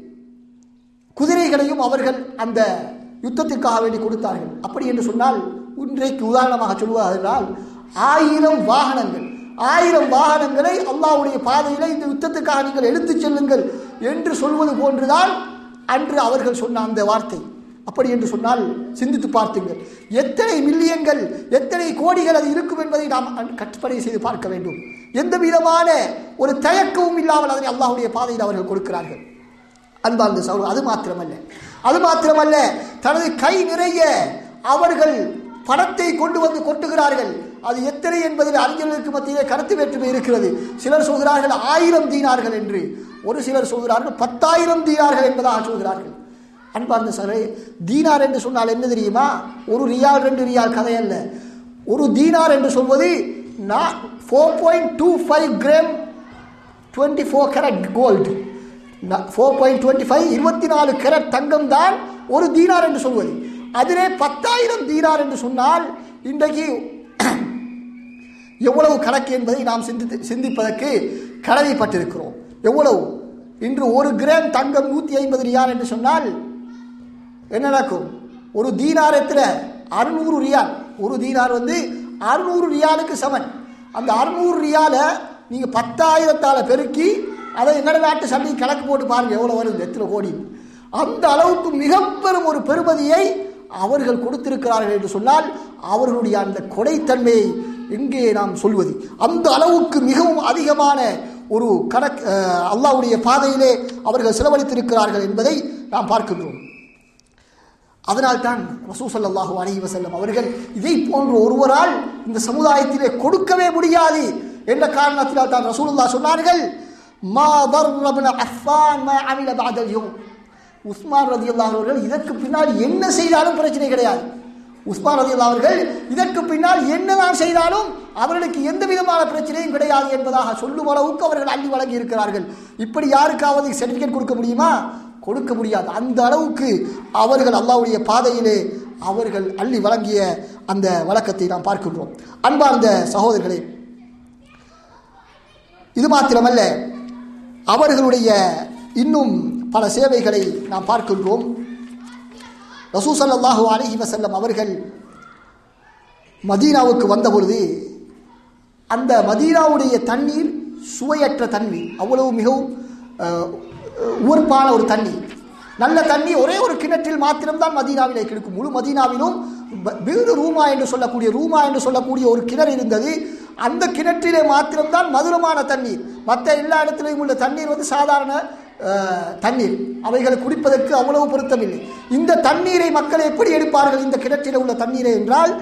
குதிரைகளையும் அவர்கள் அந்த யுத்தத்திற்காக வேண்டி கொடுத்தார்கள் அப்படி என்று சொன்னால் இன்றைக்கு உதாரணமாக சொல்வதால் ஆயிரம் வாகனங்கள் ஆயிரம் வாகனங்களை அல்லாஹ்வுடைய பாதையிலே இந்த யுத்தத்துக்காக நீங்கள் எடுத்துச் செல்லுங்கள் என்று சொல்வது போன்றுதான் அன்று அவர்கள் சொன்ன அந்த வார்த்தை அப்படி என்று சொன்னால் சிந்தித்து பார்த்துங்கள் எத்தனை மில்லியன்கள் எத்தனை கோடிகள் அது இருக்கும் என்பதை நாம் அன்- கற்பனை செய்து பார்க்க வேண்டும் எந்த விதமான ஒரு தயக்கமும் இல்லாமல் அதனை அல்லாஹ்வுடைய பாதையில் அவர்கள் கொடுக்கிறார்கள் அன்பார்ந்த சௌர் அது மாத்திரமல்ல அது மாத்திரமல்ல தனது கை நிறைய அவர்கள் பணத்தை கொண்டு வந்து கொட்டுகிறார்கள் அது எத்தனை என்பதில் அறிஞர்களுக்கு மத்தியிலே கருத்து வேற்றுமை இருக்கிறது சிலர் சொல்கிறார்கள் ஆயிரம் தீனார்கள் என்று ஒரு சிலர் சொல்கிறார்கள் பத்தாயிரம் தீனார்கள் என்பதாக சொல்கிறார்கள் அன்பார்ந்த சரே தீனார் என்று சொன்னால் என்ன தெரியுமா ஒரு ரியால் ரெண்டு ரியால் கதை அல்ல ஒரு தீனார் என்று சொல்வது four point two five gram twenty four carat gold four point twenty five இருபத்தி நாலு கேரட் தங்கம் தான் ஒரு தீனார் என்று சொல்வது அதிலே பத்தாயிரம் தீனார் என்று சொன்னால் இன்றைக்கு எவ்வளவு கணக்கு என்பதை நாம் சிந்தித்து சிந்திப்பதற்கு கடமைப்பட்டிருக்கிறோம் எவ்வளவு இன்று ஒரு கிராம் தங்கம் நூற்றி ஐம்பது ரியால் என்று சொன்னால் என்ன நடக்கும் ஒரு தீனாரத்தில் அறுநூறு ரியால் ஒரு தீனார் வந்து அறுநூறு ரியாலுக்கு சமன் அந்த அறுநூறு ரியாலை நீங்கள் பத்தாயிரத்தால் பெருக்கி அதை எங்கட நாட்டு சண்டை கணக்கு போட்டு பாருங்க எவ்வளோ வருது எத்தனை கோடி அந்த அளவுக்கு மிக பெரும் ஒரு பெருமதியை அவர்கள் கொடுத்திருக்கிறார்கள் என்று சொன்னால் அவர்களுடைய அந்த கொடைத்தன்மையை எங்கே நாம் சொல்வது அந்த அளவுக்கு மிகவும் அதிகமான ஒரு கணக் அஹ், அல்லாஹ்வுடைய பாதையிலே அவர்கள் செலவழித்திருக்கிறார்கள் என்பதை நாம் பார்க்கின்றோம் அதனால்தான் ரசூ ஸல்லல்லாஹு அலைஹி வஸல்லம் அவர்கள் இதை போன்ற ஒருவரால் இந்த சமுதாயத்திலே கொடுக்கவே முடியாது என்ற காரணத்தினால் தான் ரசூலுல்லாஹ் சொன்னார்கள் மா தர்ர இப்னு அஃபான் மா அமில பஅத அல்-யௌம் உஸ்மான் ரலியல்லாஹு அவர்கள் இதற்கு பின்னாடி என்ன செய்தாலும் பிரச்சனை கிடையாது உஸ்மான் ரதியுல்லா அவர்கள் இதற்கு பின்னால் என்னதான் செய்தாலும் அவர்களுக்கு எந்த விதமான பிரச்சனையும் கிடையாது என்பதாக சொல்லும் அளவுக்கு அவர்கள் அள்ளி வழங்கி இருக்கிறார்கள் இப்படி யாருக்காவது சர்டிபிகேட் கொடுக்க முடியுமா கொடுக்க முடியாது அந்த அளவுக்கு அவர்கள் அல்லாஹ்வுடைய பாதையிலே அவர்கள் அள்ளி வழங்கிய அந்த வழக்கத்தை நாம் பார்க்கின்றோம் அன்பார்ந்த சகோதரர்களே இது மாத்திரமல்ல அவர்களுடைய இன்னும் பல சேவைகளை நாம் பார்க்கின்றோம் ரசூசல்லாஹு அலஹி வசல்லம் அவர்கள் மதீனாவுக்கு வந்தபொழுது அந்த மதீனாவுடைய தண்ணீர் சுவையற்ற தண்ணீர் அவ்வளவு மிகவும் அஹ், உவர்ப்பான ஒரு தண்ணீர் நல்ல தண்ணி ஒரே ஒரு கிணற்றில் மாத்திரம்தான் மதீனாவிலே கிடைக்கும் முழு மதீனாவிலும் ப- வீடு ரூமா என்று சொல்லக்கூடிய ரூமா என்று சொல்லக்கூடிய ஒரு கிணறு இருந்தது அந்த கிணற்றிலே மாத்திரம்தான் மதுரமான தண்ணீர் மற்ற எல்லா இடத்திலையும் உள்ள தண்ணீர் வந்து சாதாரண அஹ், தண்ணீர் அவைகளை குடிப்பதற்கு அவ்வளவு பொருத்தமில்லை இந்த தண்ணீரை மக்கள் எப்படி எடுப்பார்கள் இந்த கிணற்றில் உள்ள தண்ணீரை என்றால்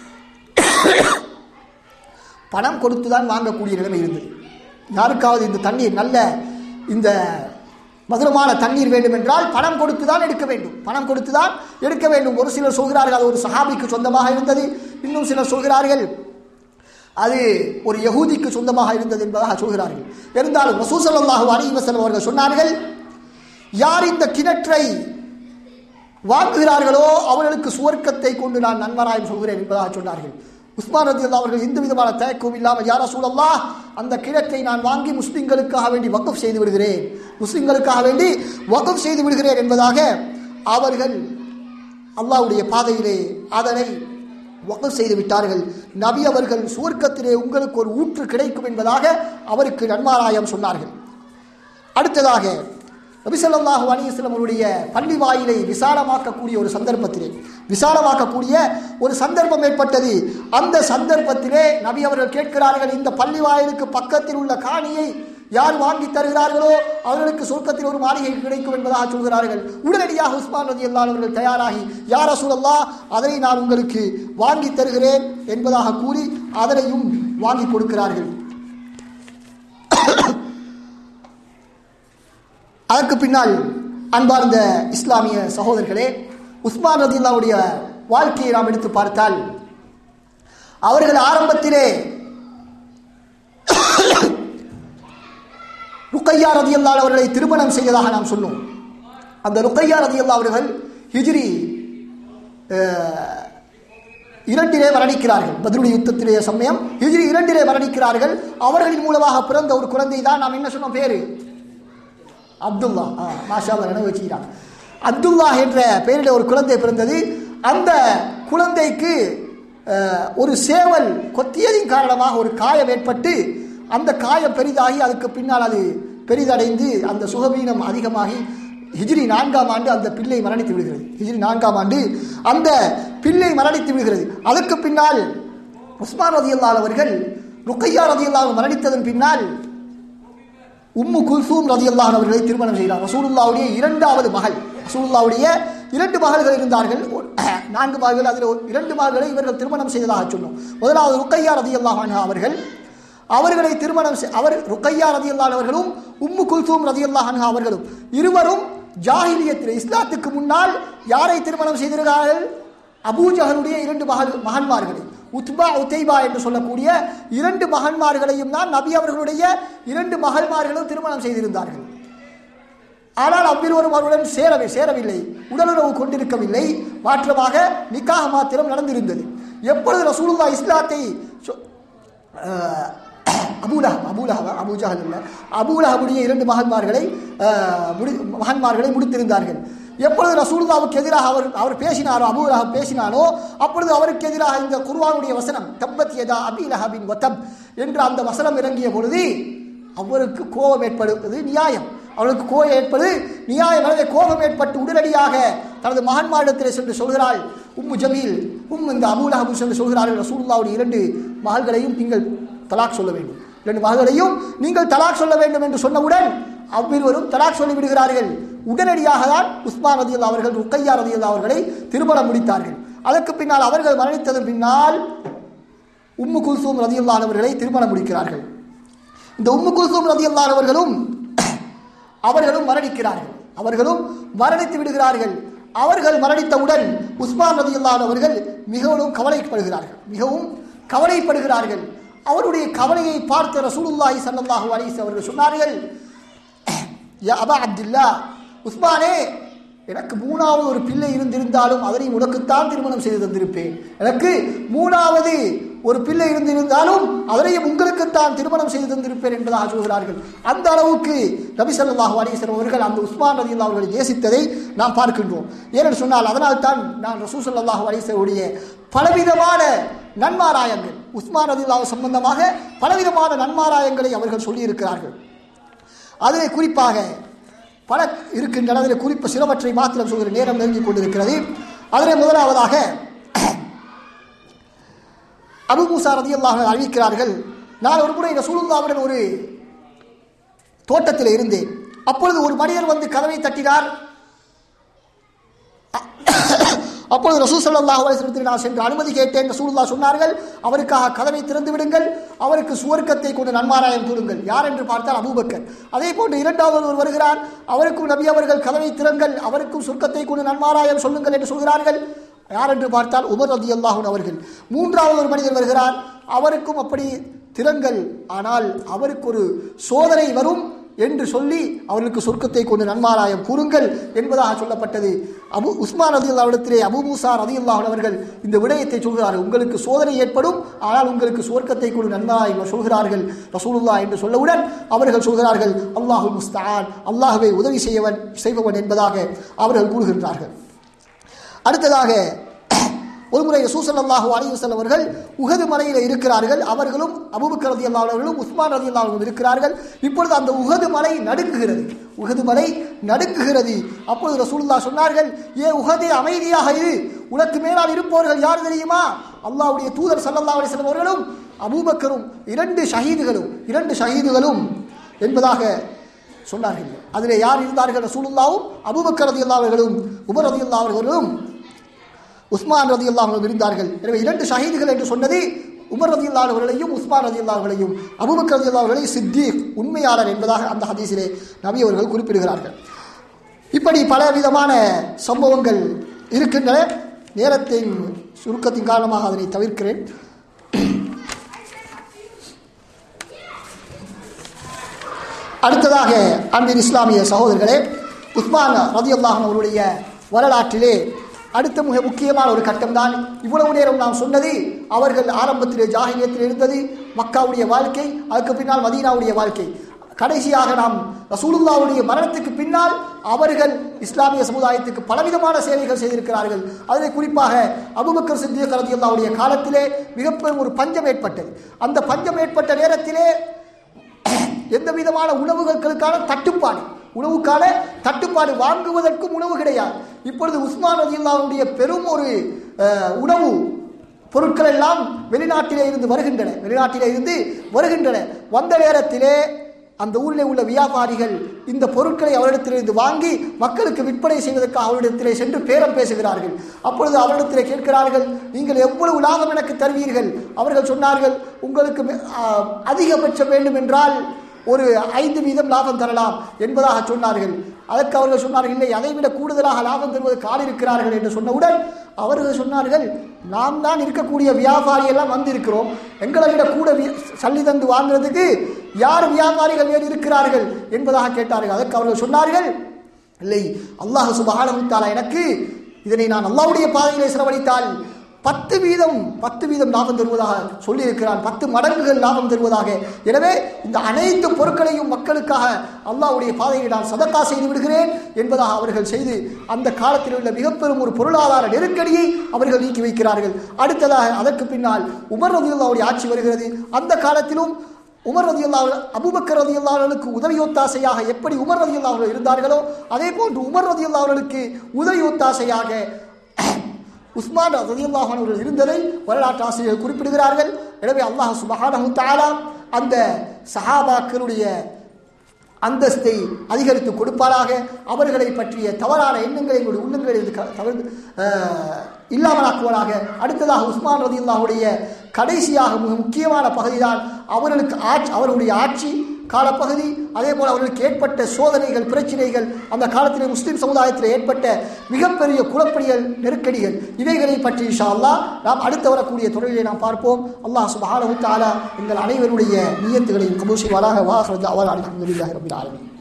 பணம் கொடுத்து தான் வாங்கக்கூடிய நிலைமை இருந்தது யாருக்காவது இந்த தண்ணீர் நல்ல இந்த மதுரமான தண்ணீர் வேண்டும் என்றால் பணம் கொடுத்து தான் எடுக்க வேண்டும் பணம் கொடுத்து தான் எடுக்க வேண்டும் ஒரு சிலர் சொல்கிறார்கள் அது ஒரு சஹாபிக்கு சொந்தமாக இருந்தது இன்னும் சிலர் சொல்கிறார்கள் அது ஒரு யகூதிக்கு சொந்தமாக இருந்தது என்பதாக சொல்கிறார்கள் இருந்தாலும் ரசூசல்லாஹு அலி வசலம் அவர்கள் சொன்னார்கள் யார் இந்த கிணற்றை வாங்குகிறார்களோ அவர்களுக்கு சுவர்க்கத்தை கொண்டு நான் நன்மராயம் சொல்கிறேன் என்பதாக சொன்னார்கள் உஸ்மான் ரதி அவர்கள் எந்த விதமான தயக்கமும் இல்லாமல் யார சூழல்லா அந்த கிணற்றை நான் வாங்கி முஸ்லிம்களுக்காக வேண்டி வக்கப் செய்து விடுகிறேன் முஸ்லிம்களுக்காக வேண்டி வக்கப் செய்து விடுகிறேன் என்பதாக அவர்கள் அல்லாஹ்வுடைய பாதையிலே அதனை வக்கப் செய்து விட்டார்கள் நபி அவர்கள் சுவர்க்கத்திலே உங்களுக்கு ஒரு ஊற்று கிடைக்கும் என்பதாக அவருக்கு நன்மாராயம் சொன்னார்கள் அடுத்ததாக நபிசல்லாஹு அலிஸ்லம் அவருடைய பள்ளி வாயிலை விசாலமாக்கக்கூடிய ஒரு சந்தர்ப்பத்திலே விசாலமாக்கக்கூடிய ஒரு சந்தர்ப்பம் ஏற்பட்டது அந்த சந்தர்ப்பத்திலே நபி அவர்கள் கேட்கிறார்கள் இந்த பள்ளி வாயிலுக்கு பக்கத்தில் உள்ள காணியை யார் வாங்கி தருகிறார்களோ அவர்களுக்கு சொர்க்கத்தில் ஒரு மாளிகை கிடைக்கும் என்பதாக சொல்கிறார்கள் உடனடியாக உஸ்மான் ரதி அவர்கள் தயாராகி யார் அசூலல்லா அதனை நான் உங்களுக்கு வாங்கி தருகிறேன் என்பதாக கூறி அதனையும் வாங்கி கொடுக்கிறார்கள் அதற்கு பின்னால் அன்பார்ந்த இஸ்லாமிய சகோதரர்களே உஸ்மான் ரதில்லாவுடைய வாழ்க்கையை நாம் எடுத்து பார்த்தால் அவர்கள் ஆரம்பத்திலே ருக்கையா ரதியல்லா அவர்களை திருமணம் செய்ததாக நாம் சொன்னோம் அந்த ருக்கையா ரதியல்லா அவர்கள் ஹிஜ்ரி அஹ், இரண்டிலே மரணிக்கிறார்கள் பதிலுடைய யுத்தத்திலே சமயம் ஹிஜ்ரி இரண்டிலே மரணிக்கிறார்கள் அவர்களின் மூலமாக பிறந்த ஒரு குழந்தை தான் நாம் என்ன சொன்னோம் பேரு அப்துல்லா ஆ மாஷா அல்லாஹ் நினைவு வச்சுக்கிறாங்க அப்துல்லா என்ற பெயரில் ஒரு குழந்தை பிறந்தது அந்த குழந்தைக்கு அஹ், ஒரு சேவல் கொத்தியதின் காரணமாக ஒரு காயம் ஏற்பட்டு அந்த காயம் பெரிதாகி அதுக்கு பின்னால் அது பெரிதடைந்து அந்த சுகவீனம் அதிகமாகி ஹிஜ்ரி நான்காம் ஆண்டு அந்த பிள்ளை மரணித்து விடுகிறது ஹிஜ்ரி நான்காம் ஆண்டு அந்த பிள்ளை மரணித்து விடுகிறது அதற்கு பின்னால் உஸ்மான் ரதியல்லால் அவர்கள் ருக்கையா ரதியல்லால் மரணித்ததன் பின்னால் உம்மு குல்சூம் ரதியல்லாஹன் அவர்களை திருமணம் செய்கிறார் ரசூலுல்லாவுடைய இரண்டாவது மகள் ரசூலுல்லாவுடைய இரண்டு மகள்கள் இருந்தார்கள் ஒரு- நான்கு மகள்கள் அதில் ஒரு- இரண்டு மகள்களை இவர்கள் திருமணம் செய்ததாக சொன்னோம் முதலாவது ருக்கையா ரதியல்லாஹன் அவர்கள் அவர்களை திருமணம் செய்- அவர் ருக்கையா ரதியல்லாஹன் அவர்களும் உம்மு குல்சூம் ரதியல்லாஹன் அவர்களும் இருவரும் ஜாஹிலியத்தில் இஸ்லாத்துக்கு முன்னால் யாரை திருமணம் செய்திருக்கிறார்கள் அபூஜஹலுடைய இரண்டு மகள் மகன்மார்களை உத்பா உத்தைபா என்று சொல்லக்கூடிய இரண்டு மகன்மார்களையும் தான் நபி அவர்களுடைய இரண்டு மகள்மார்களும் திருமணம் செய்திருந்தார்கள் ஆனால் அவ்விருவரும் அவருடன் சேரவே சேரவில்லை உடலுறவு கொண்டிருக்கவில்லை மாற்றமாக நிக்காக மாத்திரம் நடந்திருந்தது எப்பொழுது ரசூலுல்லா இஸ்லாத்தை சொ- அஹ், அபூலஹப் அபூலஹப் அபூஜஹல் அல்ல அபூலஹபுடைய இரண்டு மகன்மார்களை அஹ், முடி மகன்மார்களை முடித்திருந்தார்கள் எப்பொழுது ரசூலுல்லாவுக்கு எதிராக அவர் அவர் பேசினாரோ அபூலஹப் பேசினாரோ அப்பொழுது அவருக்கு எதிராக இந்த குர்ஆனுடைய வசனம் தப்பத் யதா அபீலஹபின் வத்தப் என்ற அந்த வசனம் இறங்கிய பொழுது அவருக்கு கோபம் ஏற்படுவது நியாயம் அவளுக்கு கோபம் ஏற்பது நியாயம் எனவே கோபம் ஏற்பட்டு உடனடியாக தனது மகன்மாரிடத்தில் சென்று சொல்கிறாள் உம்மு ஜமீல் உம் இந்த அபூல் அபு சென்று சொல்கிறார்கள் ரசூலுல்லாவுடைய இரண்டு மகள்களையும் நீங்கள் தலாக் சொல்ல வேண்டும் இரண்டு மகள்களையும் நீங்கள் தலாக் சொல்ல வேண்டும் என்று சொன்னவுடன் அவ்விருவரும் தலாக் சொல்லி விடுகிறார்கள் உடனடியாக தான் உஸ்மான் ரதியுல்லா அவர்கள் ருக்கையா ரதியுல்லா அவர்களை திருமணம் முடித்தார்கள் அதற்கு பின்னால் அவர்கள் மரணித்ததன் பின்னால் உம்மு குல்சூம் ரதியுல்லான் அவர்களை திருமணம் முடிக்கிறார்கள் இந்த உம்மு குல்சூம் ரதியுல்லான் அவர்களும் அவர்களும் மரணிக்கிறார்கள் அவர்களும் மரணித்து விடுகிறார்கள் அவர்கள் மரணித்தவுடன் உஸ்மான் ரதியுல்லான் அவர்கள் மிகவும் கவலைப்படுகிறார்கள் மிகவும் கவலைப்படுகிறார்கள் அவருடைய கவலையை பார்த்த ரசூலுல்லாஹி ஸல்லல்லாஹு அலைஹி வஸல்லம் அவர்கள் சொன்னார்கள் யா அபா அப்துல்லா உஸ்மானே எனக்கு மூணாவது ஒரு பிள்ளை இருந்திருந்தாலும் அதனை உனக்குத்தான் திருமணம் செய்து தந்திருப்பேன் எனக்கு மூணாவது ஒரு பிள்ளை இருந்திருந்தாலும் அதனையும் உங்களுக்குத்தான் திருமணம் செய்து தந்திருப்பேன் என்பதாக சொல்கிறார்கள் அந்த அளவுக்கு நபி ஸல்லல்லாஹு அலைஹி வஸல்லம் அவர்கள் அந்த உஸ்மான் ரதி அவர்களை நேசித்ததை நாம் பார்க்கின்றோம் ஏனென்று சொன்னால் அதனால் தான் நான் ரசூ ஸல்லல்லாஹு அலைஹி வஸல்லுடைய பலவிதமான நன்மாராயங்கள் உஸ்மான் ரதி சம்பந்தமாக பலவிதமான நன்மாராயங்களை அவர்கள் சொல்லியிருக்கிறார்கள் அதிலே குறிப்பாக பல இருக்கின்றன அதில் குறிப்பு சிலவற்றை மாத்திரம் சொல்கிற நேரம் நெருங்கிக் கொண்டிருக்கிறது அதிலே முதலாவதாக அபு மூசா ரதியல்லாஹு அறிவிக்கிறார்கள் நான் ஒரு முறை ரசூலுல்லாவுடன் ஒரு தோட்டத்தில் இருந்தேன் அப்பொழுது ஒரு மனிதர் வந்து கதவை தட்டினார் அப்பொழுது ரசூல் ஸல்லல்லாஹு அலைஹி வஸல்லம் நான் சென்று அனுமதி கேட்டேன் ரசூலுல்லாஹ் சொன்னார்கள் அவருக்காக கதவை திறந்து விடுங்கள் அவருக்கு சுவர்க்கத்தை கொண்டு நன்மாராயம் கூறுங்கள் யார் என்று பார்த்தால் அபூபக்கர் அதே போன்று இரண்டாவது ஒருவர் வருகிறார் அவருக்கும் நபி அவர்கள் கதவை திறங்கள் அவருக்கும் சொர்க்கத்தை கொண்டு நன்மாராயம் சொல்லுங்கள் என்று சொல்கிறார்கள் யார் என்று பார்த்தால் உமர் ரதி அல்லாஹூன் அவர்கள் மூன்றாவது ஒரு மனிதர் வருகிறார் அவருக்கும் அப்படி திறங்கள் ஆனால் அவருக்கு ஒரு சோதனை வரும் என்று சொல்லி அவர்களுக்கு சொர்க்கத்தை கொண்டு நன்மாராயம் கூறுங்கள் என்பதாக சொல்லப்பட்டது அபு உஸ்மான் ரதி அல்லாவிடத்திலே அபு மூசா ரதி அவர்கள் இந்த விடயத்தை சொல்கிறார்கள் உங்களுக்கு சோதனை ஏற்படும் ஆனால் உங்களுக்கு சொர்க்கத்தை கொண்டு நன்மாராயம் சொல்கிறார்கள் ரசூலுல்லா என்று சொல்லவுடன் அவர்கள் சொல்கிறார்கள் அல்லாஹு முஸ்தான் அல்லாஹுவை உதவி செய்யவன் செய்பவன் என்பதாக அவர்கள் கூறுகின்றார்கள் அடுத்ததாக ஒருமுறை ரசூசல்லாஹு அலி வசல்லம் அவர்கள் உகது மலையில் இருக்கிறார்கள் அவர்களும் அபுபக்கர் ரதி அவர்களும் உஸ்மான் ரதி அவர்களும் இருக்கிறார்கள் இப்பொழுது அந்த உகது மலை நடுக்குகிறது உகது மலை நடுக்குகிறது அப்பொழுது ரசூலுல்லா சொன்னார்கள் ஏ உகதே அமைதியாக இரு உனக்கு மேலால் இருப்பவர்கள் யார் தெரியுமா அல்லாஹ்வுடைய தூதர் சல்லல்லா அலிஸ்லம் அவர்களும் அபூபக்கரும் இரண்டு ஷஹீதுகளும் இரண்டு ஷஹீதுகளும் என்பதாக சொன்னார்கள் அதில் யார் இருந்தார்கள் ரசூலுல்லாவும் அபூபக்கர் ரதி அவர்களும் உமர் ரதி அவர்களும் உஸ்மான் ரதி அவர்களும் இருந்தார்கள் எனவே இரண்டு ஷஹீதுகள் என்று சொன்னது உமர் ரதி அவர்களையும் உஸ்மான் ரதி அவர்களையும் அபுபக்கர் ரதி அவர்களையும் சித்தீக் உண்மையாளர் என்பதாக அந்த ஹதீஸிலே நபி அவர்கள் குறிப்பிடுகிறார்கள் இப்படி பல விதமான சம்பவங்கள் இருக்கின்றன நேரத்தின் சுருக்கத்தின் காரணமாக அதனை தவிர்க்கிறேன் அடுத்ததாக அன்பின் இஸ்லாமிய சகோதரர்களே உஸ்மான் ரதி அவர்களுடைய வரலாற்றிலே அடுத்த மிக முக்கியமான ஒரு கட்டம்தான் இவ்வளவு நேரம் நாம் சொன்னது அவர்கள் ஆரம்பத்திலே ஜாகிலியத்தில் இருந்தது மக்காவுடைய வாழ்க்கை அதுக்கு பின்னால் மதீனாவுடைய வாழ்க்கை கடைசியாக நாம் ரசூலுல்லாவுடைய மரணத்துக்கு பின்னால் அவர்கள் இஸ்லாமிய சமுதாயத்துக்கு பலவிதமான சேவைகள் செய்திருக்கிறார்கள் அதில் குறிப்பாக அபுபக்கர் சித்திய ரதியுல்லாவுடைய காலத்திலே மிகப்பெரும் ஒரு பஞ்சம் ஏற்பட்டது அந்த பஞ்சம் ஏற்பட்ட நேரத்திலே எந்த விதமான உணவுகளுக்கான தட்டுப்பாடு உணவுக்கான தட்டுப்பாடு வாங்குவதற்கும் உணவு கிடையாது இப்பொழுது உஸ்மான் ரதியுல்லாவுடைய பெரும் ஒரு அஹ், உணவு பொருட்கள் எல்லாம் வெளிநாட்டிலே இருந்து வருகின்றன வெளிநாட்டிலே இருந்து வருகின்றன வந்த நேரத்திலே அந்த ஊரிலே உள்ள வியாபாரிகள் இந்த பொருட்களை அவரிடத்திலிருந்து வாங்கி மக்களுக்கு விற்பனை செய்வதற்காக அவரிடத்திலே சென்று பேரம் பேசுகிறார்கள் அப்பொழுது அவரிடத்திலே கேட்கிறார்கள் நீங்கள் எவ்வளவு லாபம் எனக்கு தருவீர்கள் அவர்கள் சொன்னார்கள் உங்களுக்கு மே- ஆ, அதிகபட்சம் வேண்டும் என்றால் ஒரு ஐந்து வீதம் லாபம் தரலாம் என்பதாக சொன்னார்கள் அதற்கு அவர்கள் சொன்னார்கள் இல்லை அதைவிட கூடுதலாக லாபம் தருவதற்கு ஆள் இருக்கிறார்கள் என்று சொன்னவுடன் அவர்கள் சொன்னார்கள் நாம் தான் இருக்கக்கூடிய வியாபாரி எல்லாம் வந்திருக்கிறோம் எங்களை விட கூட வி- சல்லி தந்து வாங்குறதுக்கு யார் வியாபாரிகள் வேறு இருக்கிறார்கள் என்பதாக கேட்டார்கள் அதற்கு அவர்கள் சொன்னார்கள் இல்லை அல்லாஹ் சுபஹானஹு தஆலா எனக்கு இதனை நான் அல்லாஹ்வுடைய பாதையிலே செலவழித்தால் பத்து வீதம் பத்து வீதம் லாபம் தருவதாக சொல்லியிருக்கிறான் பத்து மடங்குகள் லாபம் தருவதாக எனவே இந்த அனைத்து பொருட்களையும் மக்களுக்காக அல்லாஹ்வுடைய பாதையை நான் சதக்கா செய்து விடுகிறேன் என்பதாக அவர்கள் செய்து அந்த காலத்தில் உள்ள மிகப்பெரும் ஒரு பொருளாதார நெருக்கடியை அவர்கள் நீக்கி வைக்கிறார்கள் அடுத்ததாக அதற்கு பின்னால் உமர் ரதியுல்லாவுடைய ஆட்சி வருகிறது அந்த காலத்திலும் உமர் ரதி அபுபக்கர் ரதி அல்லாஹர்களுக்கு உதவி ஒத்தாசையாக எப்படி உமர் ரதி அவர்கள் இருந்தார்களோ அதே போன்று உமர் ரதி அவர்களுக்கு உதவி ஒத்தாசையாக உஸ்மான் ரதியுல்லாஹ் அவர்கள் இருந்ததை வரலாற்று ஆசிரியர்கள் குறிப்பிடுகிறார்கள் எனவே அல்லாஹ் சுபஹானஹு தஆலா அந்த சஹாபாக்களுடைய அந்தஸ்தை அதிகரித்து கொடுப்பாராக அவர்களை பற்றிய தவறான எண்ணங்களை எங்களுடைய உள்ளங்களில் தவிர்த்து அஹ், இல்லாமலாக்குவாராக அடுத்ததாக உஸ்மான் ரதியுல்லாஹுடைய கடைசியாக மிக முக்கியமான பகுதிதான் அவர்களுக்கு ஆட்சி அவர்களுடைய ஆட்சி காலப்பகுதி அதே போல் அவர்களுக்கு ஏற்பட்ட சோதனைகள் பிரச்சனைகள் அந்த காலத்திலே முஸ்லிம் சமுதாயத்தில் ஏற்பட்ட மிகப்பெரிய குழப்படிகள் நெருக்கடிகள் இவைகளை பற்றி இன்ஷா அல்லாஹ் நாம் அடுத்து வரக்கூடிய தொடரிலே நாம் பார்ப்போம் அல்லாஹ் சுபஹானஹு தஆலா எங்கள் அனைவருடைய நியத்துகளையும் கபூல் செய்வாராக வாஹ் அல்ஹம்துலில்லாஹி ரப்பில் ஆலமீன்